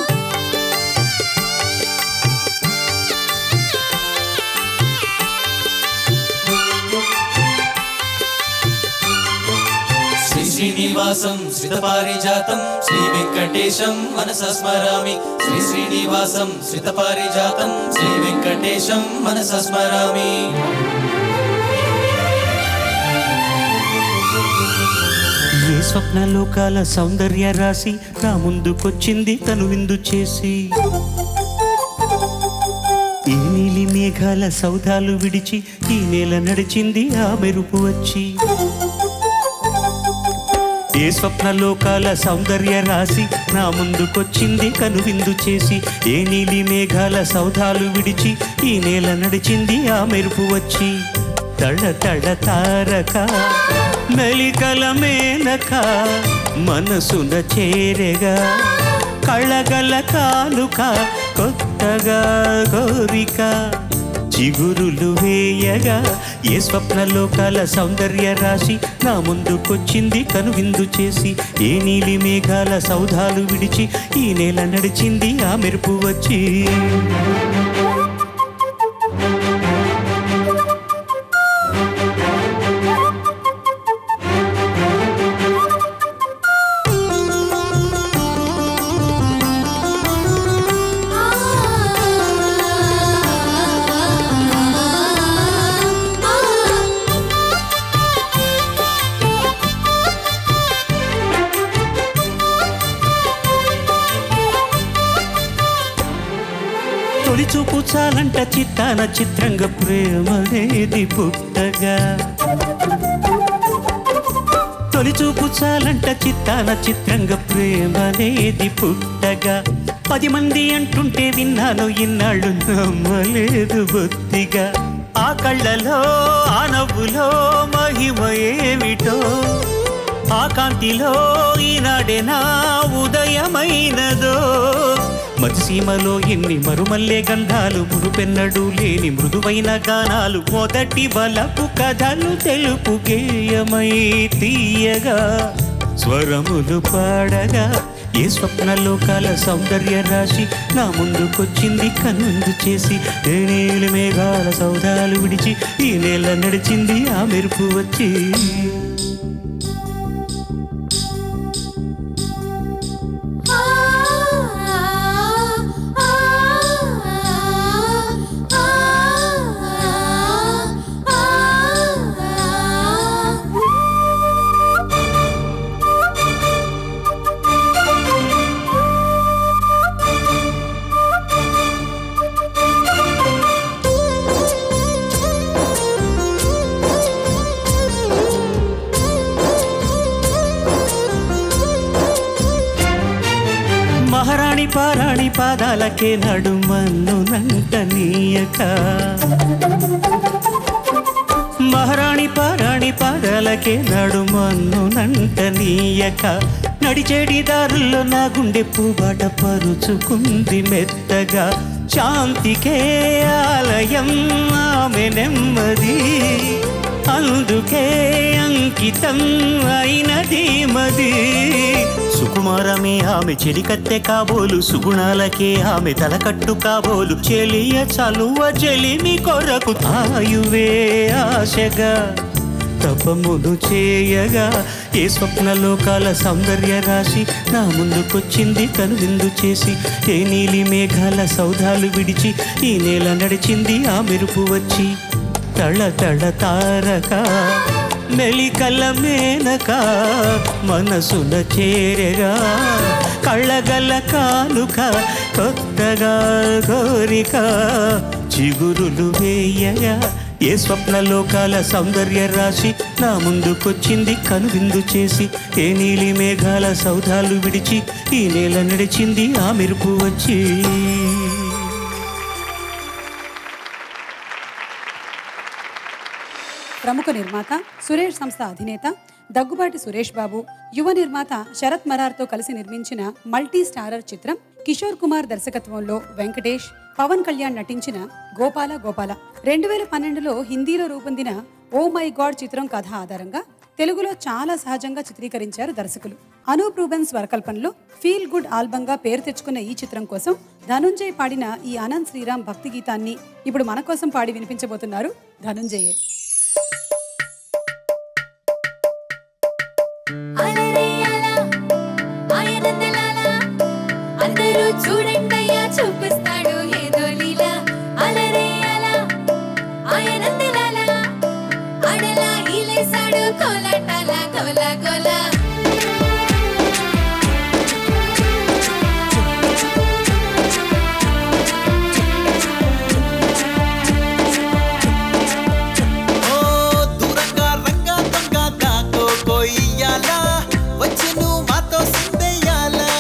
A: శ్రీ శ్రీనివాసం శ్రితపారిజాతం శ్రీ వెంకటేశం మనస స్మరామి శ్రీ శ్రీనివాసం శ్రితపారిజాతం శ్రీ వెంకటేశం మనస స్మరామి
G: ఏ స్వప్నలోకాల సౌందర్య రాశి నా ముందుకొచ్చింది తను విందు చేసి ఈ నీలి మేఘాల సౌధాలు విడిచి ఈ నేల నడిచింది ఆ మెరుపు వచ్చి ఏ స్వప్నలోకాల సౌందర్య రాశి నా ముందుకొచ్చింది కనువిందు చేసి ఏ నీలి మేఘాల సౌధాలు విడిచి ఈ నేల నడిచింది ఆ మెరుపు వచ్చి తళ తళ తారక మెలికల మేనక మనసున చేరెగా కళగల కాలుక కొత్తగా కోరిక చిగురులు వేయగా ఏ స్వప్నలోకాల సౌందర్య రాశి నా ముందుకొచ్చింది కనువిందు చేసి ఏ నీలి మేఘాల సౌధాలు విడిచి ఈ నేల నడిచింది ఆ మెరుపు వచ్చి తొలి చూపు చాలంట చిత్తాన చిత్రంగా ప్రేమనేది పుట్టగా తొలి చూపు చాలంట చిత్తాన చిత్రంగా ప్రేమనేది పుట్టగా పది మంది అంటుంటే విన్నాను ఇన్నాళ్ళు నమ్మలేదు బొత్తిగా ఆ కళ్ళలో ఆ నవ్వులో మహిమ ఏమిటో ఆ కాంతిలో ఈనాడే నా ఉదయమైనదో మతిసీమలో ఎన్ని మరుమల్లే గంధాలు మురుపెన్నడు లేని మృదువైన గానాలు మొదటి బలపు కథలు తెలుపు గేయమై తీయగా స్వరములు పాడగా ఏ స్వప్నలోకాల సౌందర్య రాశి నా ముందుకొచ్చింది కన్నుందు చేసి ఏ నీలి మేఘాల సౌదాలు విడిచి ఈ నేల నడిచింది ఆ మెరుపు వచ్చి మహారాణి పారాణి పాదాలకే నడుమన్ను నంట నీయక మహారాణి పారాణి పాదాలకే నడుమన్ను నంట నీయక నడిచేడి దారుల్లో నా గుండె పూబాట పరుచుకుంది మెత్తగా శాంతికే ఆలయం ఆమె నెమ్మది అందుకే అంకితం అయినది మది సుకుమారమే ఆమె చెలికత్తె కాబోలు సుగుణాలకే ఆమె తలకట్టు కాబోలు చెలియ చలువ చెలిమి కొరకు ఆయువే ఆశగా తపమును చేయగా ఏ స్వప్నలోకాల సౌందర్య రాశి నా ముందుకొచ్చింది కనువిందు చేసి ఏ నీలి మేఘాల సౌధాలు విడిచి ఈ నేల నడిచింది ఆ మెరుపు వచ్చి తళ తళ తారక మెలికల మేనక మనసున చేరగా కళ్ళగల కానుక కొత్తగా కోరిక చిగురులు వేయగా ఏ స్వప్నలోకాల సౌందర్య రాశి నా ముందుకొచ్చింది కనువిందు చేసి ఏ నీలి మేఘాల సౌధాలు విడిచి ఈ నేల నడిచింది ఆ మెరుపు వచ్చి
C: ప్రముఖ నిర్మాత సురేష్ సంస్థ అధినేత దగ్గుబాటి సురేష్ బాబు యువ నిర్మాత శరత్ మరార్తో కలిసి నిర్మించిన మల్టీ స్టారర్ చిత్రం కిషోర్ కుమార్ దర్శకత్వంలో వెంకటేష్ పవన్ కళ్యాణ్ నటించిన గోపాల గోపాల రెండు వేల పన్నెండులో హిందీలో రూపొందిన ఓ మై గాడ్ చిత్రం కథ ఆధారంగా తెలుగులో చాలా సహజంగా చిత్రీకరించారు దర్శకులు అనూప్ రూబెన్స్ స్వరకల్పనలో ఫీల్ గుడ్ ఆల్బంగా పేరు తెచ్చుకున్న ఈ చిత్రం కోసం ధనుంజయ్ పాడిన ఈ ఆనంద్ శ్రీరామ్ భక్తి గీతాన్ని ఇప్పుడు మన కోసం పాడి వినిపించబోతున్నారు ధనుంజయే
B: అలరేయాలా, ఆయనందలాలా, అందరూ చూడండయ్యా చూపిస్తాడు ఏదో లీలా అలరేయాలా, ఆయనందలాలా, అడలా ఈలేశాడు కోలాటాల కోల కోల
E: ఓ దూరంగా రంగా దొంగ దాకో కొయ్యాలా వచ్చి నువ్వు మాతో సిందెయ్యాలా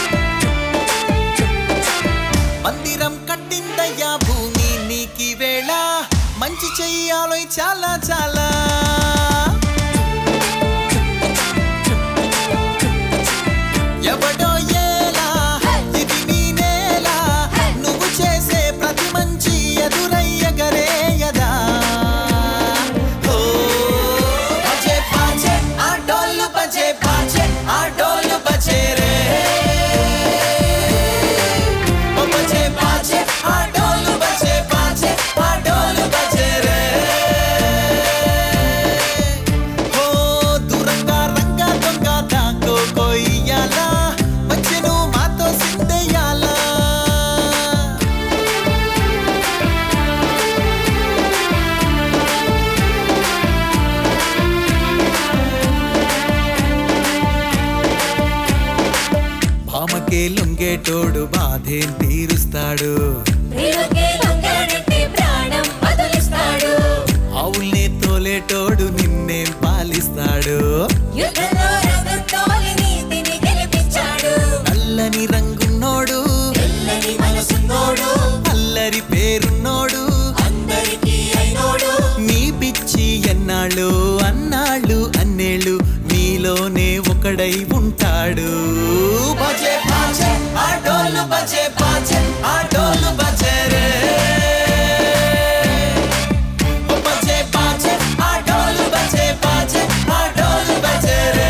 E: మందిరం కట్టిందయ్యా భూమి నీకి వేళ తోలేటోడు బాధేం తీరుస్తాడు
B: ప్రేమకే దొంగడంటే ప్రాణం బదులిస్తాడు
E: ఆవుల్ని తోలేటోడు నిన్నేం పాలిస్తాడు
B: యుద్ధంలో రంగు తోలి నీతిని గెలిపించాడు
E: నల్లని రంగున్నోడు
A: తెల్లని మనసున్నోడు
E: అల్లరి పేరున్నోడు
A: అందరికీ అయినోడు
E: నీ పిచ్చి ఎన్నాళ్ళు అన్నాళ్ళు అన్నేళ్ళు నీలోనే ఒకడై ఉంటాడు బజే బాజే ఆటోలు బజే బాజే ఆటోలు బజే రే ఓ బజే బాజే ఆటోలు బజే బాజే ఆటోలు బజే రే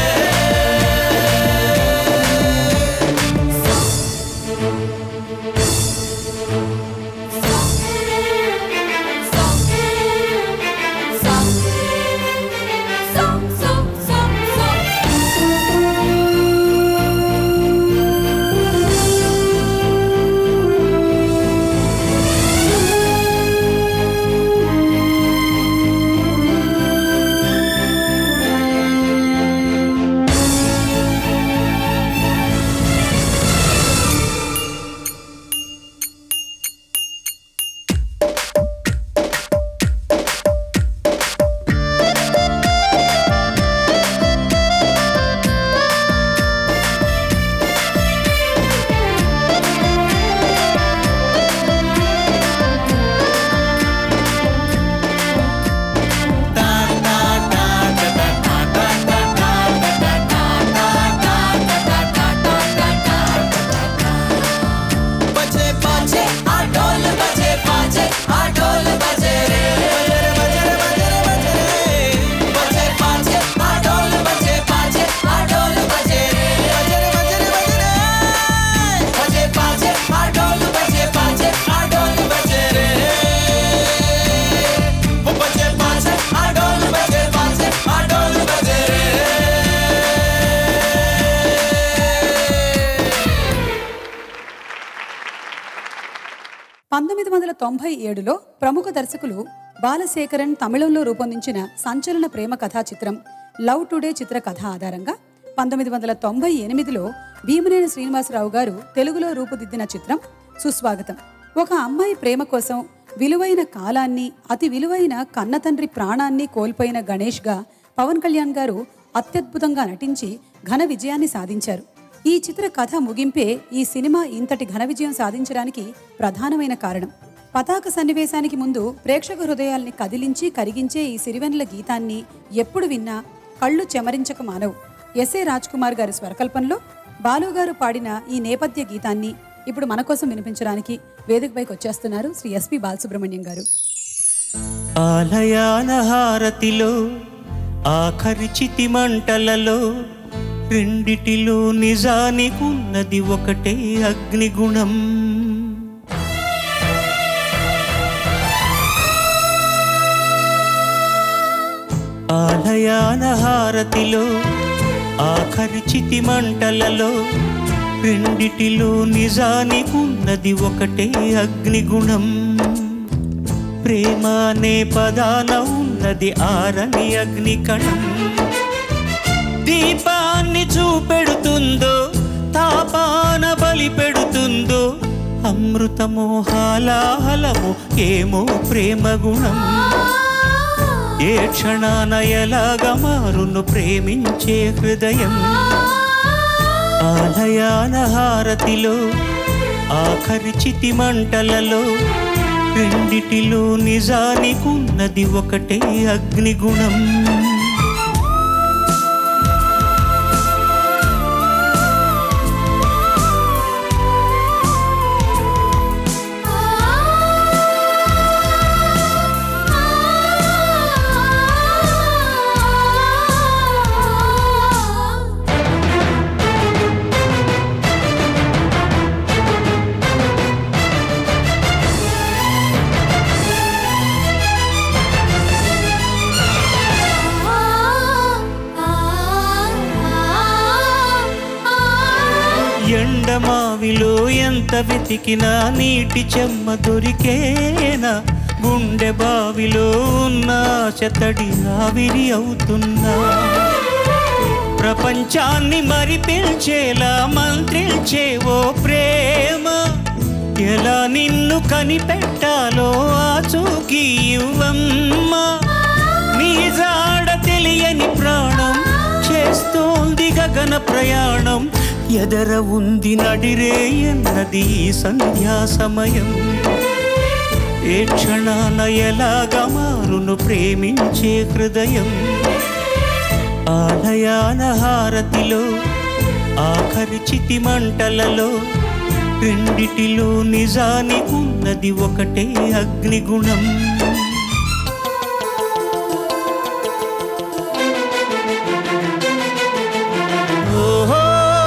E: బజే బాజే ఆటోలు బజే బాజే ఆటోలు బజే రే బజే బజే బజే రే బజే బాజే ఆటోలు బజే బాజే ఆటోలు బజే రే బజే బజే బజే రే బజే బాజే ఆటోలు బజే బాజే ఆటోలు బజే రే ఓ బజే బాజే ఆటోలు బజే బాజే ఆటోలు బజే రే
C: పంతొమ్మిది వందల తొంభై ఏడులో ప్రముఖ దర్శకులు బాలశేఖరన్ తమిళంలో రూపొందించిన సంచలన ప్రేమ కథా చిత్రం లవ్ టుడే చిత్ర కథ ఆధారంగా పంతొమ్మిది వందల తొంభై ఎనిమిదిలో భీమనేని శ్రీనివాసరావు గారు తెలుగులో రూపుదిద్దిన చిత్రం సుస్వాగతం ఒక అమ్మాయి ప్రేమ కోసం విలువైన కాలాన్ని అతి విలువైన కన్నతండ్రి ప్రాణాన్ని కోల్పోయిన గణేష్గా పవన్ కళ్యాణ్ గారు అత్యద్భుతంగా నటించి ఘన విజయాన్ని సాధించారు ఈ చిత్ర కథ ముగింపే ఈ సినిమా ఇంతటి ఘన విజయం సాధించడానికి ప్రధానమైన కారణం పతాక సన్నివేశానికి ముందు ప్రేక్షక హృదయాల్ని కదిలించి కరిగించే ఈ సిరివెన్నెల గీతాన్ని ఎప్పుడు విన్నా కళ్ళు చెమరించక మానవు ఎస్ఏ రాజ్ కుమార్ గారి స్వరకల్పంలో బాలు గారు పాడిన ఈ నేపథ్య గీతాన్ని ఇప్పుడు మన కోసం వినిపించడానికి వేదికపైకి వచ్చేస్తున్నారు శ్రీ ఎస్పి బాలసుబ్రహ్మణ్యం గారు
G: ఆలయాన హారతిలో ఆఖరి చితి మంటలలో రెండిటిలో నిజానికున్నది ఒకటే అగ్నిగుణం ఆలయాన హారతిలో ఆఖరి చితి మంటలలో రెండిటిలో నిజానికున్నది ఒకటే అగ్నిగుణం ప్రేమ అనే పదాన ఉన్నది ఆరని అగ్ని కణం దీపాన్ని చూపెడుతుందో తాపాన బలి పెడుతుందో అమృతమో హాలాహలము ఏమో ప్రేమ గుణం ఏ క్షణాన ఎలాగ మారును ప్రేమించే హృదయం ఆలయాన హారతిలో ఆఖరి చితి మంటలలో రెండిటిలో నిజానికున్నది ఒకటే అగ్నిగుణం ఎండమావిలో ఎంత వెతికినా నీటి చెమ్మ దొరికేనా గుండె బావిలో ఉన్న చెత్తడి ఆవిరి అవుతున్నా ప్రపంచాన్ని మరిపించేలా మంత్రించేవో ప్రేమ ఎలా నిన్ను కనిపెట్టాలో ఆచూకీ ఇవ్వమ్మా నీ జాడ తెలియని ప్రాణం చేస్తోంది గగన ప్రయాణం ఎదర ఉంది నడిరే ఎన్నది ఈ సంధ్యా సమయం ఏ క్షణాన ఎలాగ మారును ప్రేమించే హృదయం ఆలయాల హారతిలో ఆఖరి చితి మంటలలో రెండిటిలో నిజానికి ఉన్నది ఒకటే అగ్నిగుణం ఓహో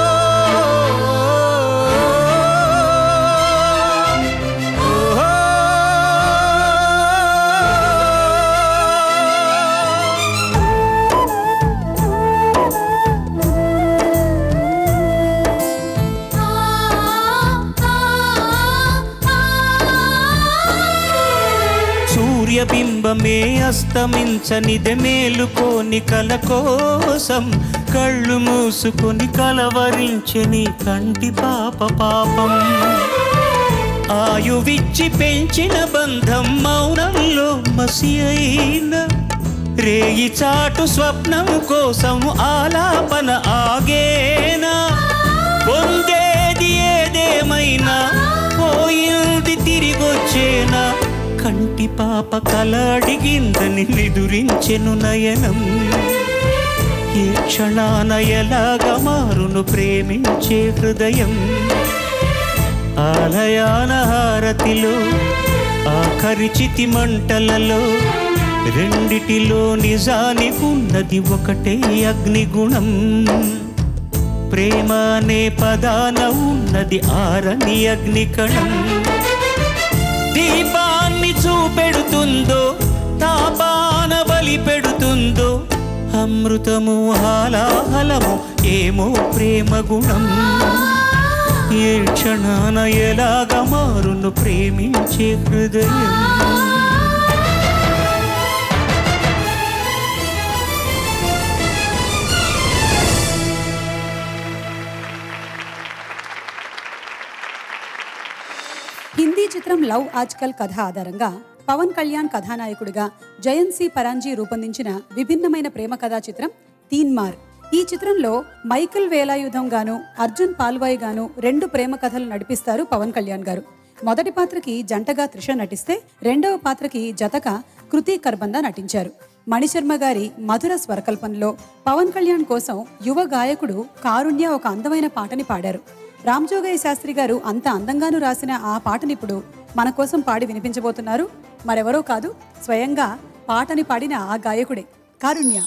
G: సూర్యబింబమే అస్తమించనిదే మేలుకోని కల కోసం కళ్ళు మూసుకొని కలవరించని కంటి పాప పాపం ఆయువిచ్చి పెంచిన బంధం మౌనంలో మసి అయిన రేయి చాటు స్వప్నం కోసం ఆలాపన ఆగేనా పొందేది ఏదేమైనా పోయింది తిరిగొచ్చేనా కంటి పాప కల అడిగిందని నిదురించెను నయనం ఏ క్షణాన ఎలాగ మారును ప్రేమించే హృదయం ఆలయాల హారతిలో ఆఖరి చితి మంటలలో రెండిటిలో నిజానికి ఉన్నది ఒకటే అగ్నిగుణం ప్రేమ అనే పదాన ఉన్నది ఆరని అగ్నికణం దీపాన్ని చూపెడుతుందో తాపాన బలి పెడుతుందో అమృతము హాలాహలము ఏమో ప్రేమ గుణం ఏ క్షణాన ఎలాగ మారును ప్రేమించే హృదయం
C: హిందీ చిత్రం లవ్ ఆజ్కల్ కథ ఆధారంగా పవన్ కళ్యాణ్ కథానాయకుడిగా జయన్ సి పరాంజీ రూపొందించిన విభిన్నమైన ప్రేమ కథా చిత్రం తీన్మార్ ఈ చిత్రంలో మైకల్ వేలాయుధం గాను అర్జున్ పాల్వాయ్ గాను రెండు ప్రేమ కథలు నడిపిస్తారు పవన్ కళ్యాణ్ గారు మొదటి పాత్రకి జంటగా త్రిష నటిస్తే రెండవ పాత్రకి జతగా కృతి కర్బంద నటించారు మణిశర్మ గారి మధుర స్వరకల్పనలో పవన్ కళ్యాణ్ కోసం యువ గాయకుడు కారుణ్య ఒక అందమైన పాటని పాడారు రామ్జోగయ్య శాస్త్రి గారు అంత అందంగాను రాసిన ఆ పాటనిప్పుడు మన కోసం పాడి వినిపించబోతున్నారు మరెవరో కాదు స్వయంగా పాటని పాడిన ఆ గాయకుడే కారుణ్య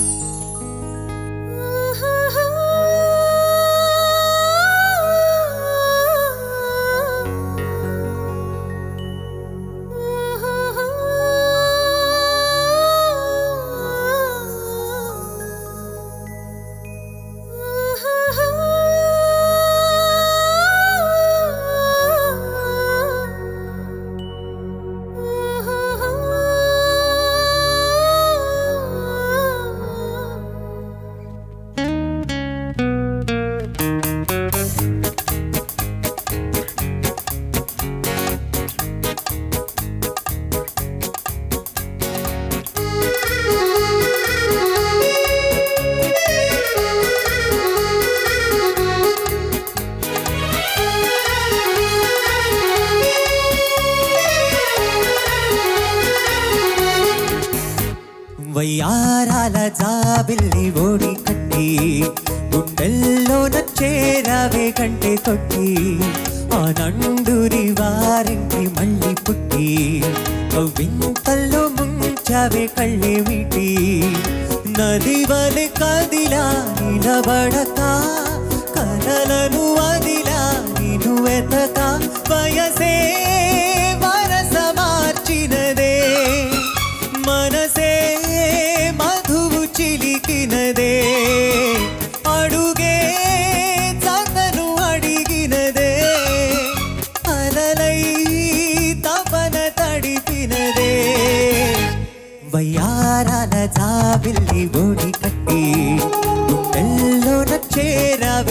E: వయ్యారాల జాబిల్లి ఓడి కట్టి గుండెల్లో నచ్చేరావే కంటే కొట్టి ఆ నండూరి వారింటి మళ్ళీ పుట్టి వింతల్లో ముంచావే కళ్ళేమిటి నది వలె కదిలా నిలబడక కలలను వదిలా నిను వెతక వయసే వరస మార్చినదే మనసే మధువు చిలికినదే అడుగే చందను అడిగినదే అలలై తపన తడిపినదే వయ్యారాల జాబిల్లి ఓడి కట్టి గుండెల్లో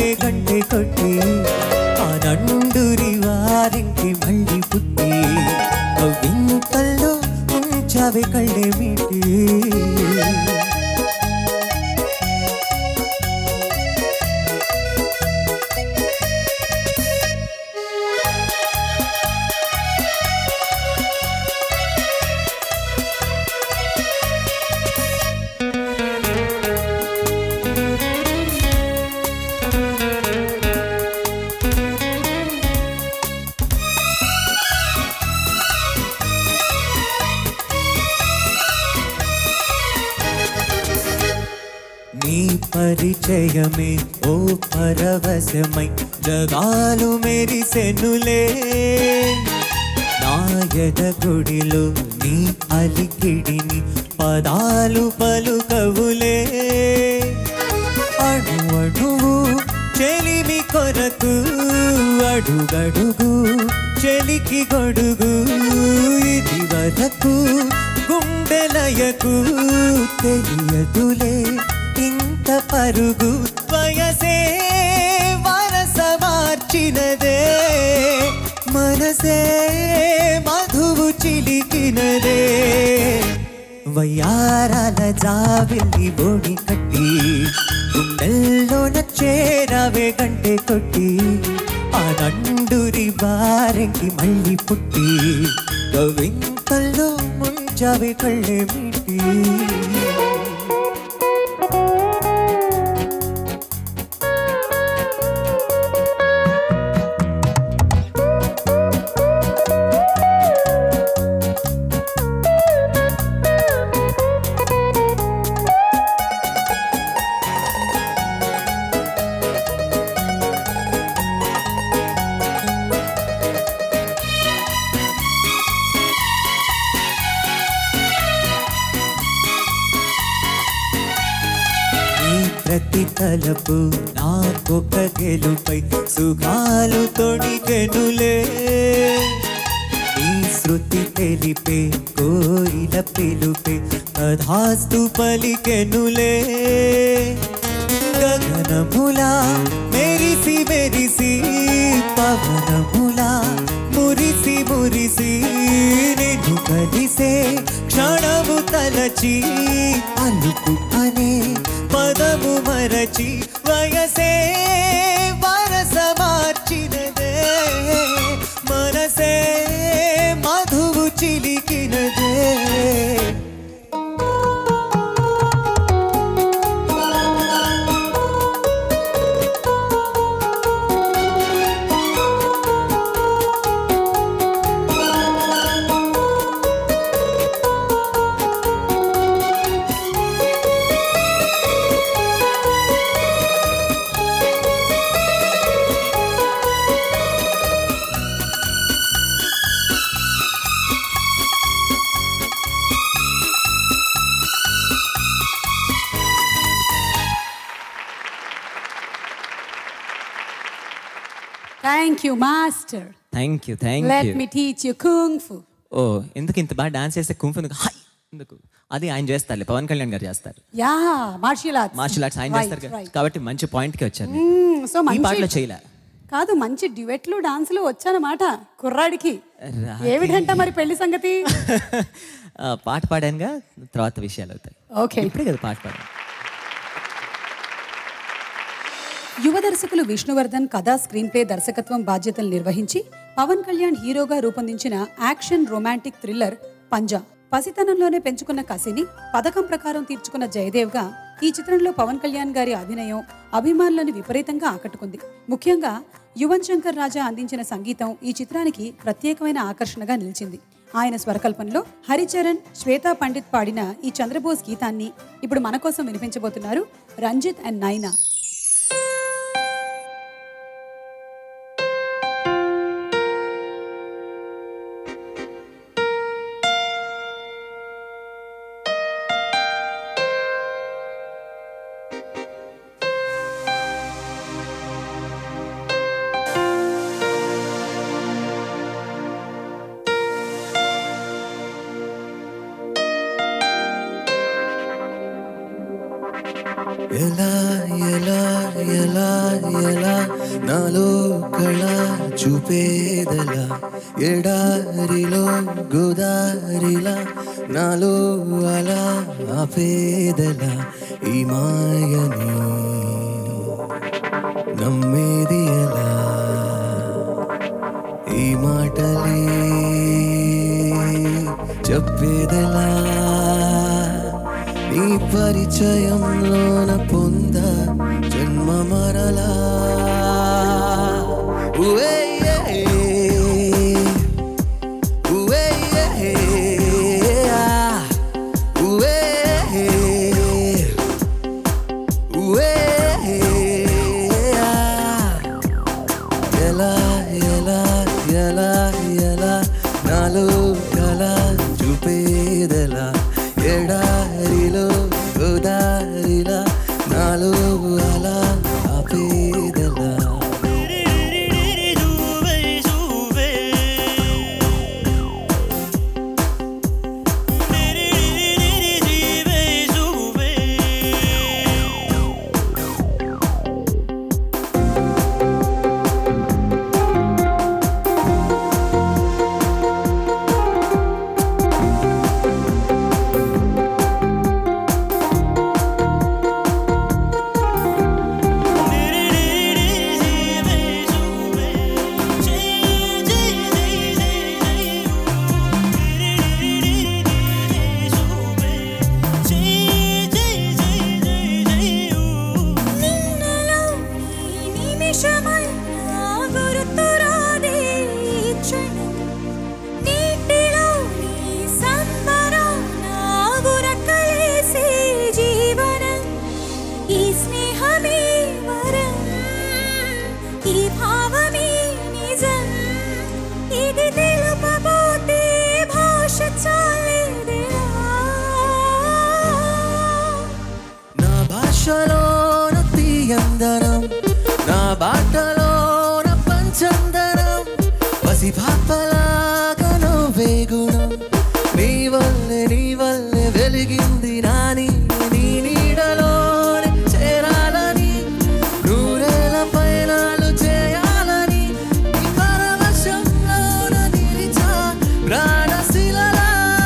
H: గంటె కొట్టి ఆ నండురి వారింటి మళ్ళీ పుట్టి వింతల్లో ఉంచావే కళ్ళే మీటి నీ పరిచయమే ఓ పరవశమై జగాలు మెరిసెనులే నా ఎదగుడిలో నీ అలికిడిని పదాలు పలుకవులే అడు అడుగు చెలిమి కొరకు అడుగడుగు చెలికి గొడుగు ఇది వరకు గుండెలయకు తెలియదులే ఇంత పరుగు వయసే వరస మార్చినదే మనసే మధువు చిలికినదే వయ్యారాల జాబిల్లి బోడి కట్టి గుండెల్లోన చేరవే గంటె కొట్టి ఆ నండురి బారెంకి మళ్ళీ పుట్టి గవింతల్లో ముంచావే కళ్ళే మిటి నీ ప్రతి తలపు నాకొక గెలుపై సుఖాలు తొడిగెనులే నీ శృతి తెలిపే కోయిల పిలుపే కథాస్తు పలికెనులే గగనములా మెరిసి మెరిసి పవనములా మురిసి మురిసి నిన్ను కలిసే క్షణము తలచి అలుపు అనే పదము మరచి వయసే వరస మార్చినదే మనసే మధువు చిలికినదే
C: thank you master
H: thank you thank
C: let
H: you
C: me teach you kung fu
H: ఓ ఎందుకు ఇంత బాగా డాన్స్ చేస్తే కుంఫు ఎందుకు హై ఎందుకు అది ఆయన చేస్తారు పవన్ కళ్యాణ్ గారు చేస్తారు
C: yeah martial arts
H: martial arts ఆయన చేస్తారు కదా. కాబట్టి మంచి పాయింట్ కి వచ్చారు
C: సో
H: ఈ పాటలో
C: మంచి
H: చేయలే
C: కాదు మంచి డ్యూయెట్లు డాన్సులు వచ్చానమాట కుర్రాడికి
H: రా-
C: ఏమిటంట మరి పెళ్లి సంగతి
H: ఆ, పాట పాడానుగా తర్వాత విషయాలు అవుతాయి
C: ఓకే
H: ఇప్పుడే కదా పాట పాడాను
C: యువ దర్శకులు విష్ణువర్ధన్ కథా స్క్రీన్ ప్లే దర్శకత్వం బాధ్యతలు నిర్వహించి పవన్ కళ్యాణ్ హీరోగా రూపొందించిన యాక్షన్ రొమాంటిక్ థ్రిల్లర్ పంజా పసితనంలోనే పెంచుకున్న కసిని పథకం ప్రకారం తీర్చుకున్న జయదేవ్గా ఈ చిత్రంలో పవన్ కళ్యాణ్ గారి అభినయం అభిమానులను విపరీతంగా ఆకట్టుకుంది ముఖ్యంగా యువన్ శంకర్ రాజా అందించిన సంగీతం ఈ చిత్రానికి ప్రత్యేకమైన ఆకర్షణగా నిలిచింది ఆయన స్వరకల్పనలో హరిచరణ్ శ్వేతా పండిత్ పాడిన ఈ చంద్రబోస్ గీతాన్ని ఇప్పుడు మన కోసం వినిపించబోతున్నారు రంజిత్ అండ్ నైనా
B: ఆ
E: ఎలా ఎలా ఎలా ఎలా నాలో కళ చూపేదలా ఎడారిలో గోదారిలా నాలో అలా ఆపేదలా ఈ మాయని నమ్మేది ఎలా ఈ మాటలే చెప్పేదెలా నీ పరిచయంలోన పొంద జన్మ మరలా ఉవే ఏ, ఉవే ఏ, ఆ, ఉవే ఏ, ఉవే ఆ. ఎలా ఎలా ఎలా ఎలా నాలో కళ చూపేదెలా ఎడారిలో గోదారిలా నాలో అలా ఆపేదెలా
B: నిన్నలో ఈ నిమిషమైనా గుర్తురాదే ఈ క్షణం. నీటిలో నీ సంబరం నా గురకలేసే జీవనం. ఈ స్నేహమే వరం, ఈ భావమే నిజం. ఇది తెలుపబోతే భాష చాలేదిరా
E: నా భాషలోన తీయందనం నా బాటలోన పంచందనం పసి పాపలాగా నవ్వే గుణం నీ వల్లే నీ వల్లే వెలిగింది నాని నీ నీడలోనే చేరాలని నూరేల పైనాలు చేయాలని నీ పరవశంలోన నిలిచా ప్రాణశిలలా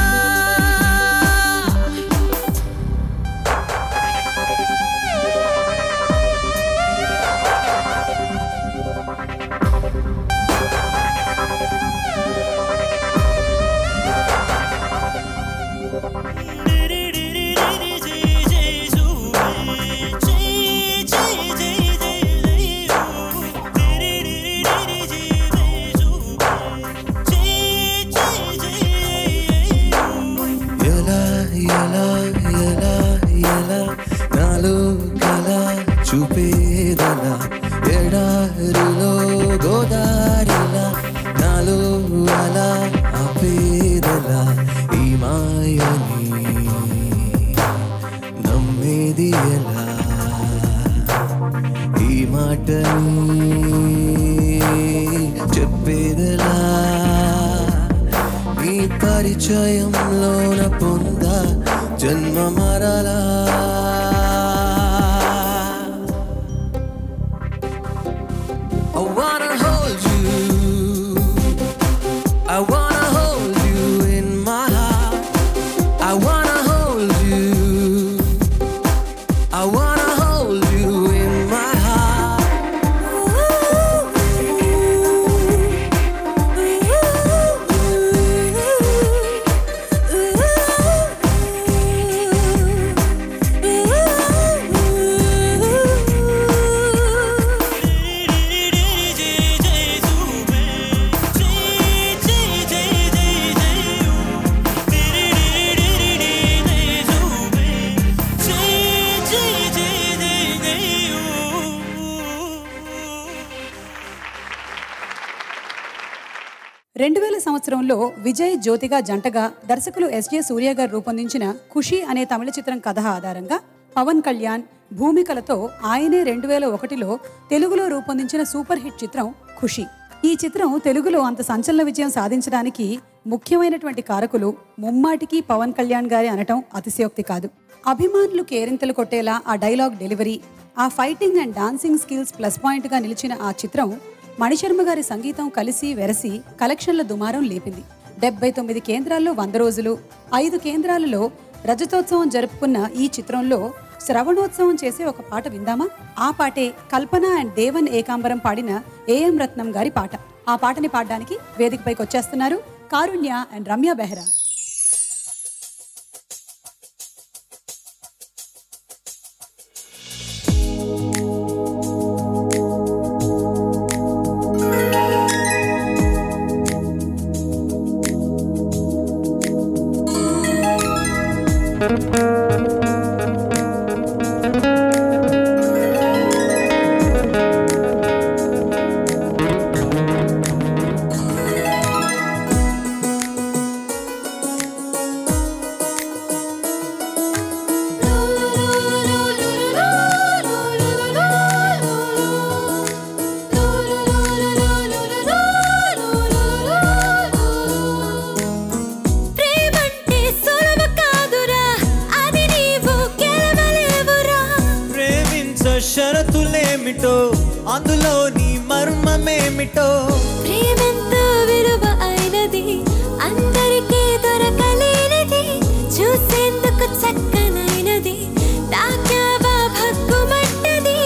E: ఎలా ఎలా ఎలా ఎలా నాలో కళ చూపేదలా ఎడారిలో గోదారిలా నాలో అలా ఆపేదలా ఈ మాయని నమ్మేది ఎలా ఈ మాటని చెప్పేదలా నీ పరిచయంలోన పొంద జన్మ మరలా I wanna hold you I wanna hold you in my heart I wanna hold you I wanna hold you in my heart
C: రెండు వేల సంవత్సరంలో విజయ్ జ్యోతిగా జంటగా దర్శకులు ఎస్జే సూర్య గారు రూపొందించిన ఖుషి అనే తమిళ చిత్రం కథ ఆధారంగా పవన్ కళ్యాణ్ భూమికలతో ఆయనే రెండు వేల ఒకటిలో తెలుగులో రూపొందించిన సూపర్ హిట్ చిత్రం ఖుషి ఈ చిత్రం తెలుగులో అంత సంచలన విజయం సాధించడానికి ముఖ్యమైనటువంటి కారకులు ముమ్మాటికి పవన్ కళ్యాణ్ గారి అనటం అతిశయోక్తి కాదు అభిమానులు కేరింతలు కొట్టేలా ఆ డైలాగ్ డెలివరీ ఆ fighting and dancing skills plus పాయింట్గా నిలిచిన ఆ చిత్రం మణిశర్మ గారి సంగీతం కలిసి వెరసి కలెక్షన్ల దుమారం లేపింది డెబ్బై తొమ్మిది కేంద్రాల్లో వంద రోజులు ఐదు కేంద్రాలలో రజతోత్సవం జరుపుకున్న ఈ చిత్రంలో శ్రవణోత్సవం చేసే ఒక పాట విందామా ఆ పాటే కల్పన అండ్ దేవన్ ఏకాంబరం పాడిన ఏఎం రత్నం గారి పాట ఆ పాటని పాడడానికి వేదికపైకి వచ్చేస్తున్నారు కారుణ్య అండ్ రమ్య బెహ్రా
B: ప్రేమంటే సులభ కాదురా అది నీవు గెలవలేవురా
E: ప్రేమించ షరతులేమిటో అందులో నీ మర్మమేమిటో
B: ప్రేమెంతో విలువ అయినది అందరికీ దొరకలేనిది చూసేందుకు చక్కనైనది తాకావా భగ్గుమంటది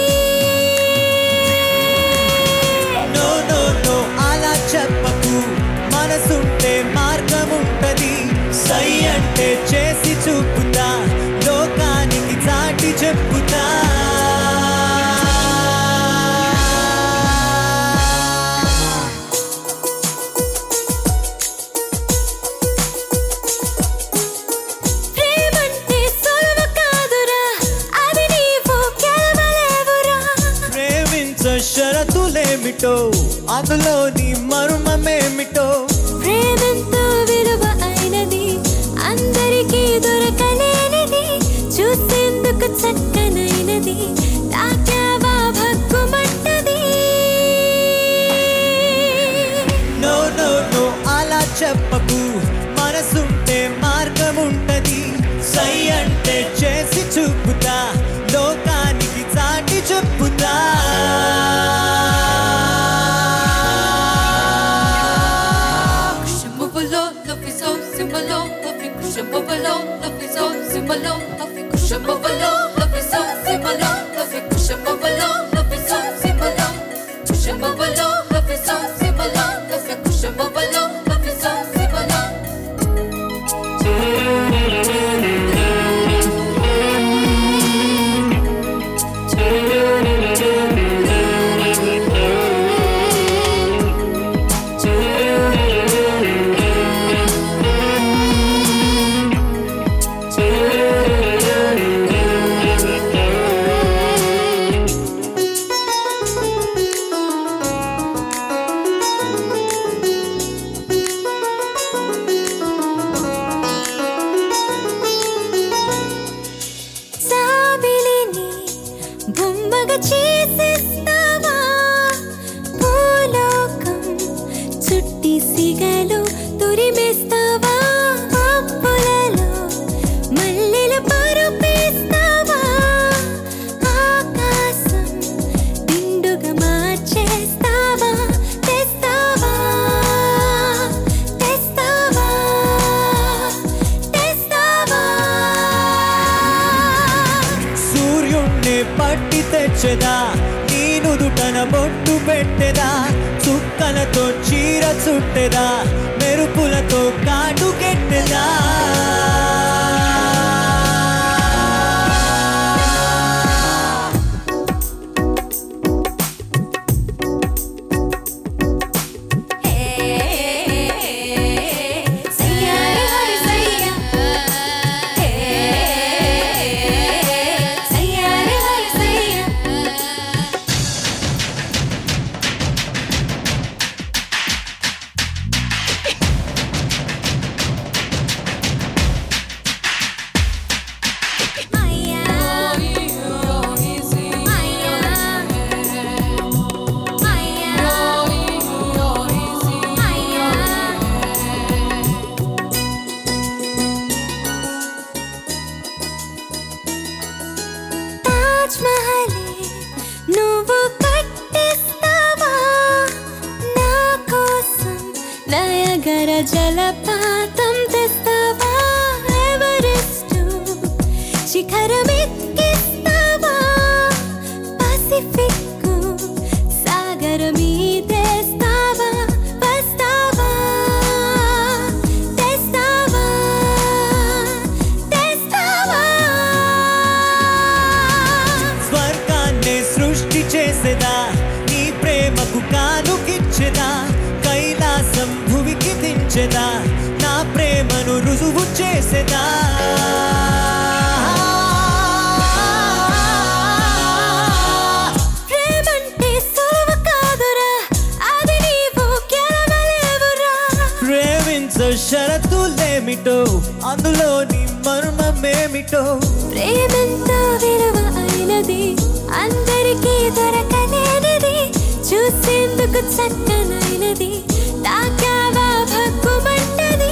E: నో నో నో అలా చెప్పకు మనసుంటే మార్గం ఉంటది సై అంటే చేసి చూపుతా లోకానికి చాటి చెప్పుతా
B: ప్రేమంటే సులువు కాదురా అది నీవు గెలవలేవురా
E: ప్రేమించ షరతులేమిటో అందులో నీ మర్మమేమిటో
B: ప్రేమెంతో విలువ అయినది అందరికీ దొరకలేనిది చూసేందుకు చక్కనైనది తాకావా భగ్గుమంటది
E: నో నో నో అలా చెప్పకు మనసుంటే మార్గం ఉంటది సై అంటే చేసి చూపుతా లోకానికి చాటి చెప్పుతా
I: Cushion move along, love is so similar. Love it, cushion move along, love is so similar. Love it, cushion move along, love is so similar. Love it, cushion move along, love is so similar. Cushion move along, love is so similar. Love it, cushion move along, love is so similar.
B: సాబిలిని బొమ్మగా చేసేస్తావా భూలోకం చుట్టి సిగలు తురిమేస్తావా పప్పులలో మల్లెల పరుపేస్తావా ఆకాశం దిండుగా మార్చేస్తావా తెస్తావా తెస్తావా తెస్తావా
E: సూర్యుణ్ణి పట్టి తెచ్చదా నీ నుదుటన బొట్టు పెట్టెదా చుక్కలతో చీర చుట్టెదా మెరుపులతో కాటుకెట్టెదా
B: సయ్యారే హరి సయ్యా సయ్యారే హరి సయ్యా
I: Cushion
B: జలపాతం తెస్తావా ఎవరెస్టు శిఖరమెక్కిస్తావా పసిఫిక్ సాగరమీదేస్తావా వస్తావా తెస్తావా తెస్తావా
J: స్వర్గాన్ని సృష్టి చేసేదా నీ ప్రేమకు కానుకిచ్చెదా కైలాసం భువికి దించెదా నా ప్రేమను రుజువు చేసేదా
B: ప్రేమంటే సులువు కాదురా అది నీవు గెలవలేవురా
J: ప్రేమించ షరతులేమిటో అందులోని మర్మమేమిటో
B: ప్రేమెంత విలువ అయినది అందరికీ దొరకలేనిది చూసేందుకు చక్కనైనది తాకావా భగ్గుమంటది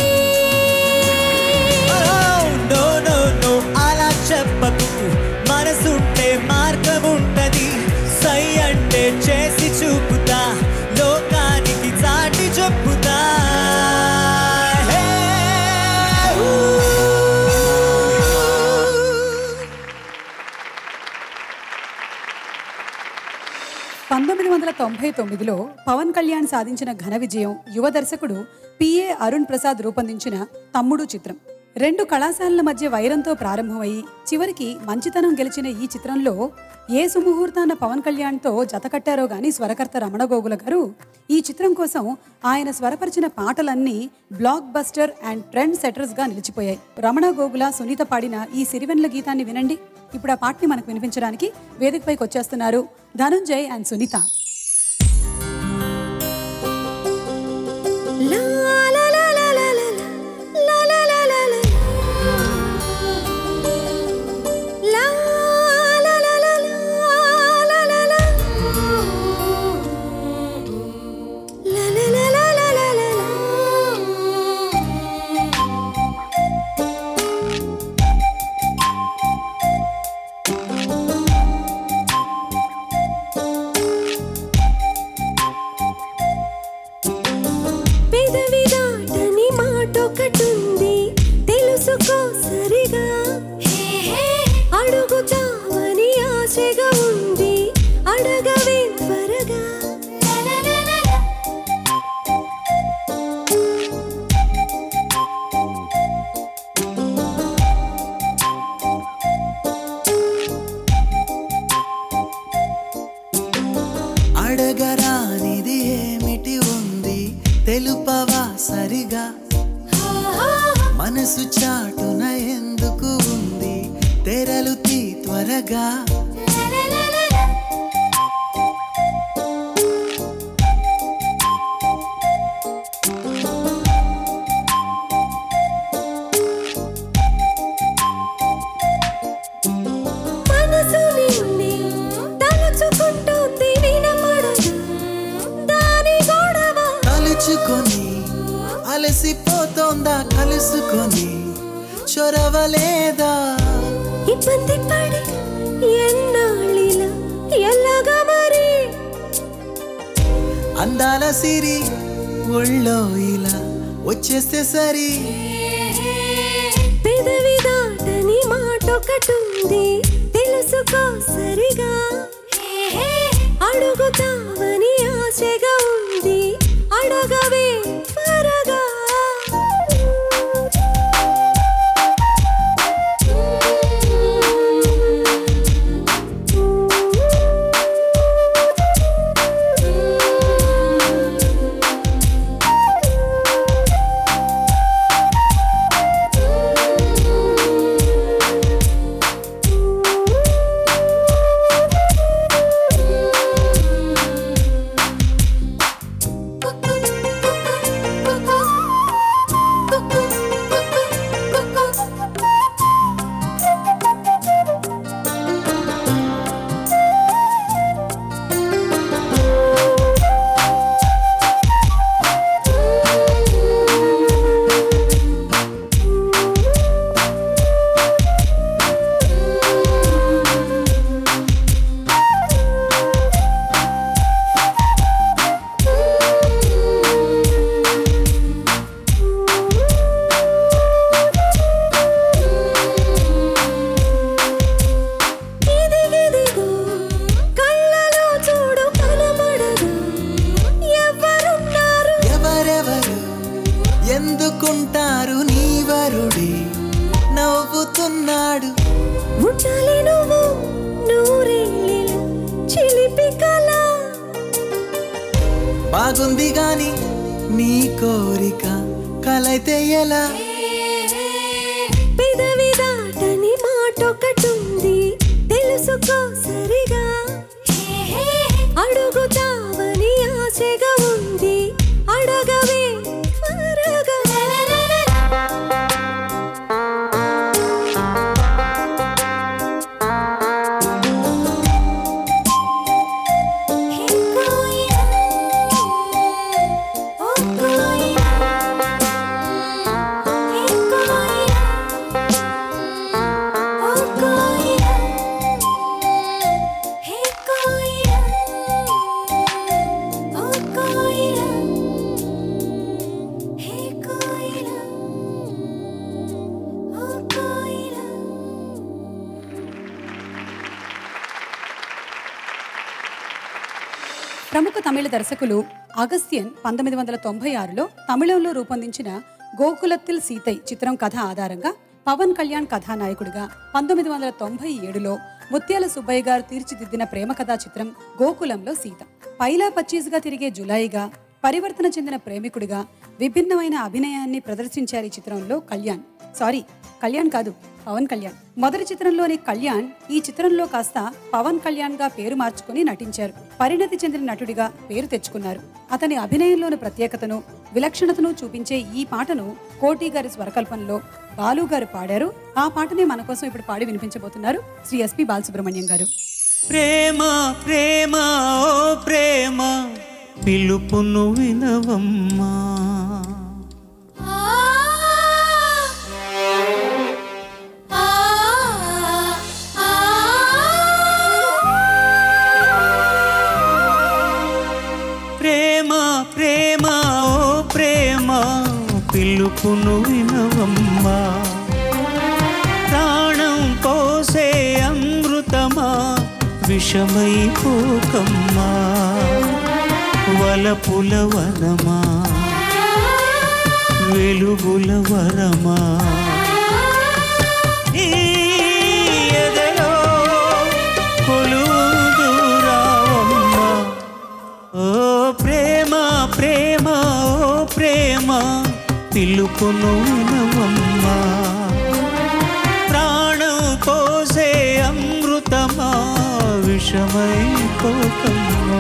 J: నో నో నో అలా చెప్పకు మనసుంటే మార్గం ఉంటది సై అంటే చేసి చూపుతా లోకానికి చాటి చెప్పుతా హే, ఊ.
C: పంతొమ్మిది వందల తొంభై తొమ్మిదిలో పవన్ కళ్యాణ్ సాధించిన ఘన విజయం యువ దర్శకుడు పిఏ అరుణ్ ప్రసాద్ రూపొందించిన తమ్ముడు చిత్రం రెండు కళాశాలల మధ్య వైరంతో ప్రారంభమై చివరికి మంచితనం గెలిచిన ఈ చిత్రంలో ఏ సుముహూర్తాన పవన్ కళ్యాణ్తో జతకట్టారో గాని స్వరకర్త రమణ గోగుల గారు ఈ చిత్రం కోసం ఆయన స్వరపరిచిన పాటలన్నీ blockbuster and trendsetters గా నిలిచిపోయాయి రమణ గోగుల సునీత పాడిన ఈ సిరివెన్ల గీతాన్ని వినండి ఇప్పుడు ఆ పాటని మనకు వినిపించడానికి వేదికపైకి వచ్చేస్తున్నారు ధనుంజయ్ అండ్ సునీత
B: లా లా లా లా లా లా లా లా లా లా లా. లా లా లా లా లా లా లా లా. లా లా లా లా లా లా లా లా. పెదవి దాటని మాటొకటుంది తెలుసుకో సరిగా అడుగుతావని ఆశగా ఉంది అడగవే త్వరగా
E: అడగరానిది ఏమిటి ఉంది తెలుపవా సరిగా మనసు చాటున ఎందుకు ఉంది తెరలు తీ త్వరగా
B: మనసు నిన్నే తలుచుకుంటుంది వినపడదు దాని గొడవ
E: తలుచుకొని అలసిపోతోందా కలుసుకొని చొరవలేదా
B: ఇబ్బంది పడి ఎన్నాళ్ళిలా ఎలాగా మరి
E: అందాల సిరి ఒళ్ళో ఇలా వచ్చేస్తే సరి
B: పెదవి దాటని మాటొకటుంది తెలుసుకో సరిగా అడుగుతావని ఆశగా ఉంది అడగవే త్వరగా
E: బాగుంది గాని నీ కోరిక కలైతే ఎలా
K: పెదవి దాటని మాటొకటుంది తెలుసుకో సరిగా అడుగుతావని ఆశగా ఉంది అడగవే త్వరగా
C: ప్రముఖ తమిళ దర్శకులు అగస్త్యన్ పంతొమ్మిది వందల తొంభై ఆరులో తమిళంలో రూపొందించిన గోకులత్తిల్ సీతై చిత్రం కథ ఆధారంగా పవన్ కళ్యాణ్ కథానాయకుడిగా పంతొమ్మిది వందల తొంభై ఏడులో ముత్యాల సుబ్బయ్య గారు తీర్చిదిద్దిన ప్రేమ కథా చిత్రం గోకులంలో సీత పైలా పచ్చీస్గా తిరిగే జులాయిగా పరివర్తన చెందిన ప్రేమికుడిగా విభిన్నమైన అభినయాన్ని ప్రదర్శించారు ఈ చిత్రంలో కళ్యాణ్ సారీ కళ్యాణ్ కాదు పవన్ కళ్యాణ్ మొదటి చిత్రంలోని కళ్యాణ్ ఈ చిత్రంలో కాస్త పవన్ కళ్యాణ్ గా పేరు మార్చుకుని నటించారు పరిణతి చెందిన నటుడిగా పేరు తెచ్చుకున్నారు అతని అభినయంలోని ప్రత్యేకతను విలక్షణతను చూపించే ఈ పాటను కోటి గారి స్వరకల్పనలో బాలు గారు పాడారు ఆ పాటనే మన కోసం ఇప్పుడు పాడి వినిపించబోతున్నారు శ్రీ ఎస్పి బాలసుబ్రహ్మణ్యం గారు
G: ప్రేమ ప్రేమ ఓ ప్రేమ పిలుపును వినవమ్మా ప్రేమ ప్రేమ ఓ ప్రేమ పిలుపును వినవమ్మా ప్రాణం పోసే అమృతమా విషమై పోకమ్మా వలపుల వనమా వెలుగుల వరమా ఈ ఎదలో కొలువుదురావమ్మా ఓ ప్రేమ ప్రేమ ఓ ప్రేమ పిలుపును వినవమ్మా ప్రాణం పోసే అమృతమా విషమై పోకమ్మా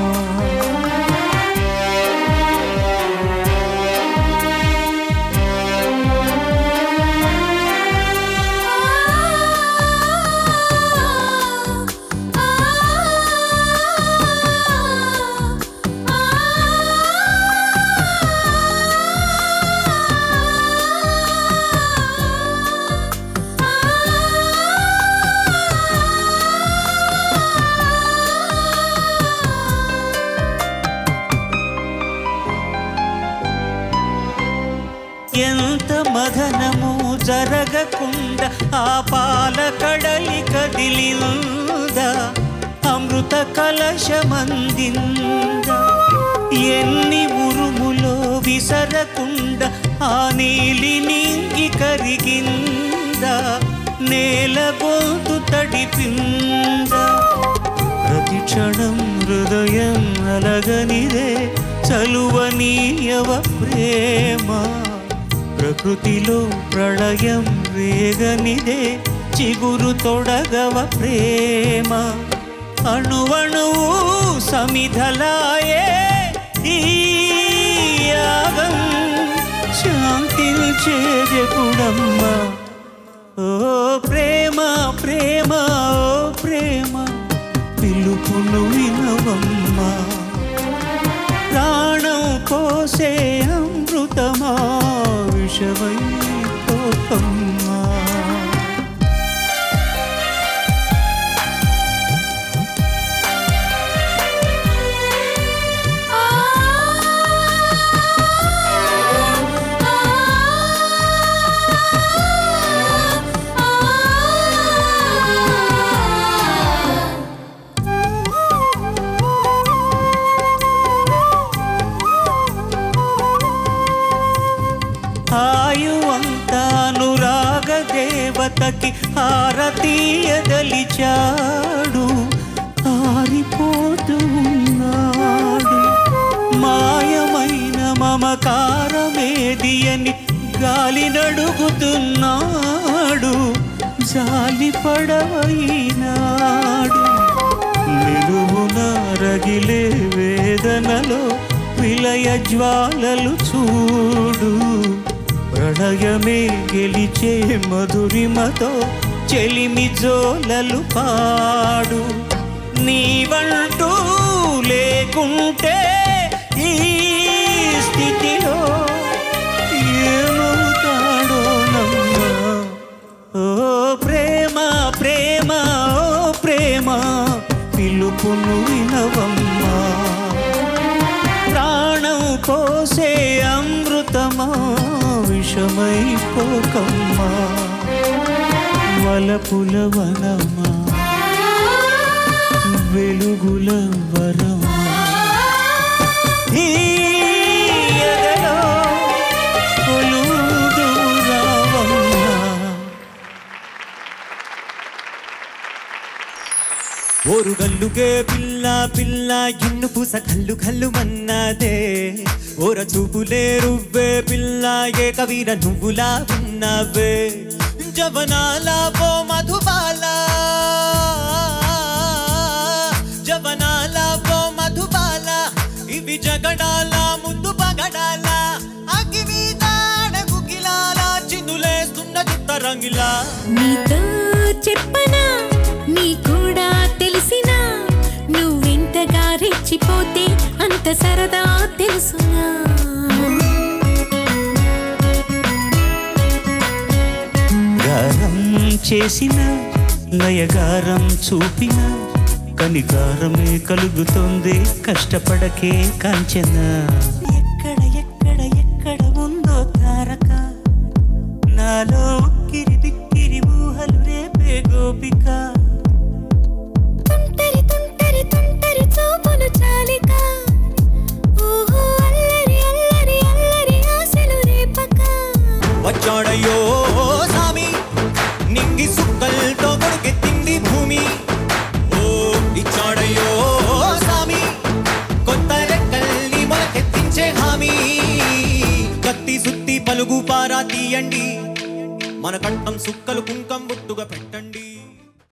G: ఎంత మదనము జరగకుండా ఆ పాల కడలి కదిలిందా అమృత కలశమందిందా ఎన్ని ఉరుములో విసరకుండా ఆ నీలి నింగి కరిగిందా నేల గొంతు తడిపిందా ప్రతి క్షణం హృదయం అలగనిదే చలువనీయవ ప్రేమ ప్రకృతిలో ప్రళయం రేగనిదే చిగురు తొడగవ ప్రేమ అణువణువు సమిధలాయే ఈ యాగం శాంతించేదెపుడమ్మా ఓ ప్రేమ ప్రేమ ఓ ప్రేమ పిలుపును వినవమ్మా ప్రాణం పోసే అమృతమా విషమై పోకమ్మా ఆయువంతానురాగ దేవతకి హారతీయదలిచాడు ఆరిపోతూ ఉన్నాడు మాయ అని గాలి నడుగుతున్నాడు జాలి పడవైనాడు నిలువున రగిలే వేదనలో విలయ జ్వాలలు చూడు ప్రళయమే గెలిచే మధురిమతో చెలిమి జోలలు పాడు నీవంటూ లేకుంటే ఈ స్థితిలో ఏమవుతాడో నమ్మా ఓ ప్రేమ ప్రేమ ఓ ప్రేమ పిలుపును వినవమ్మా ప్రాణం పోసే అమృతమా విషమై పోకమ్మా వలపుల వనమా వెలుగుల వరమా ఈ ఎదలో కొలువుదురావమ్మా
J: ఓరుగల్లుగే పిల్ల పిల్ల ఇన్ను పూస కల్లు కల్లు మన్నదే ఓర చూపులే రువ్వే పిల్ల ఏ కవిర నువ్వులా ఉన్నవే జవనాల పో మధుబాల జవనాల పో మధుబాల ఇవి జగడాల ముందు పగడాల అగ్గి మీద అడగుకిలాల చిన్నులేస్తున్న చిత్తరంగిలా
K: నీతో చెప్పనా నీ కూడా తెలిసినా నువ్వెంతగా రెచ్చిపోతే అంత సరదా తెలుసునా
G: గారం చేసిన లయగారం చూపిన కనిగారమే కలుగుతోంది కష్టపడకే కాంచన ఎక్కడ ఎక్కడ ఎక్కడ ఉందో తారక నాలో ఉక్కిరి బిక్కిరి ఊహలు రేపే గోపిక
K: తుంటరి తుంటరి తుంటరి చూపులు చాలిక ఓహో అల్లరి అల్లరి అల్లరి ఆశలు రేపక
J: వచ్చాడయ్యో సామి నింగి సుక్కలతో కొడుకెత్తింది భూమి ఓ ఇచ్చాడయ్యో సామి కొత్త రెక్కల్ని మొలకెత్తించే హామీ కత్తి సుత్తి పలుగు పారా తీయండి మన కంఠం సుక్కలు కుంకం బొట్టుగా పెట్టండి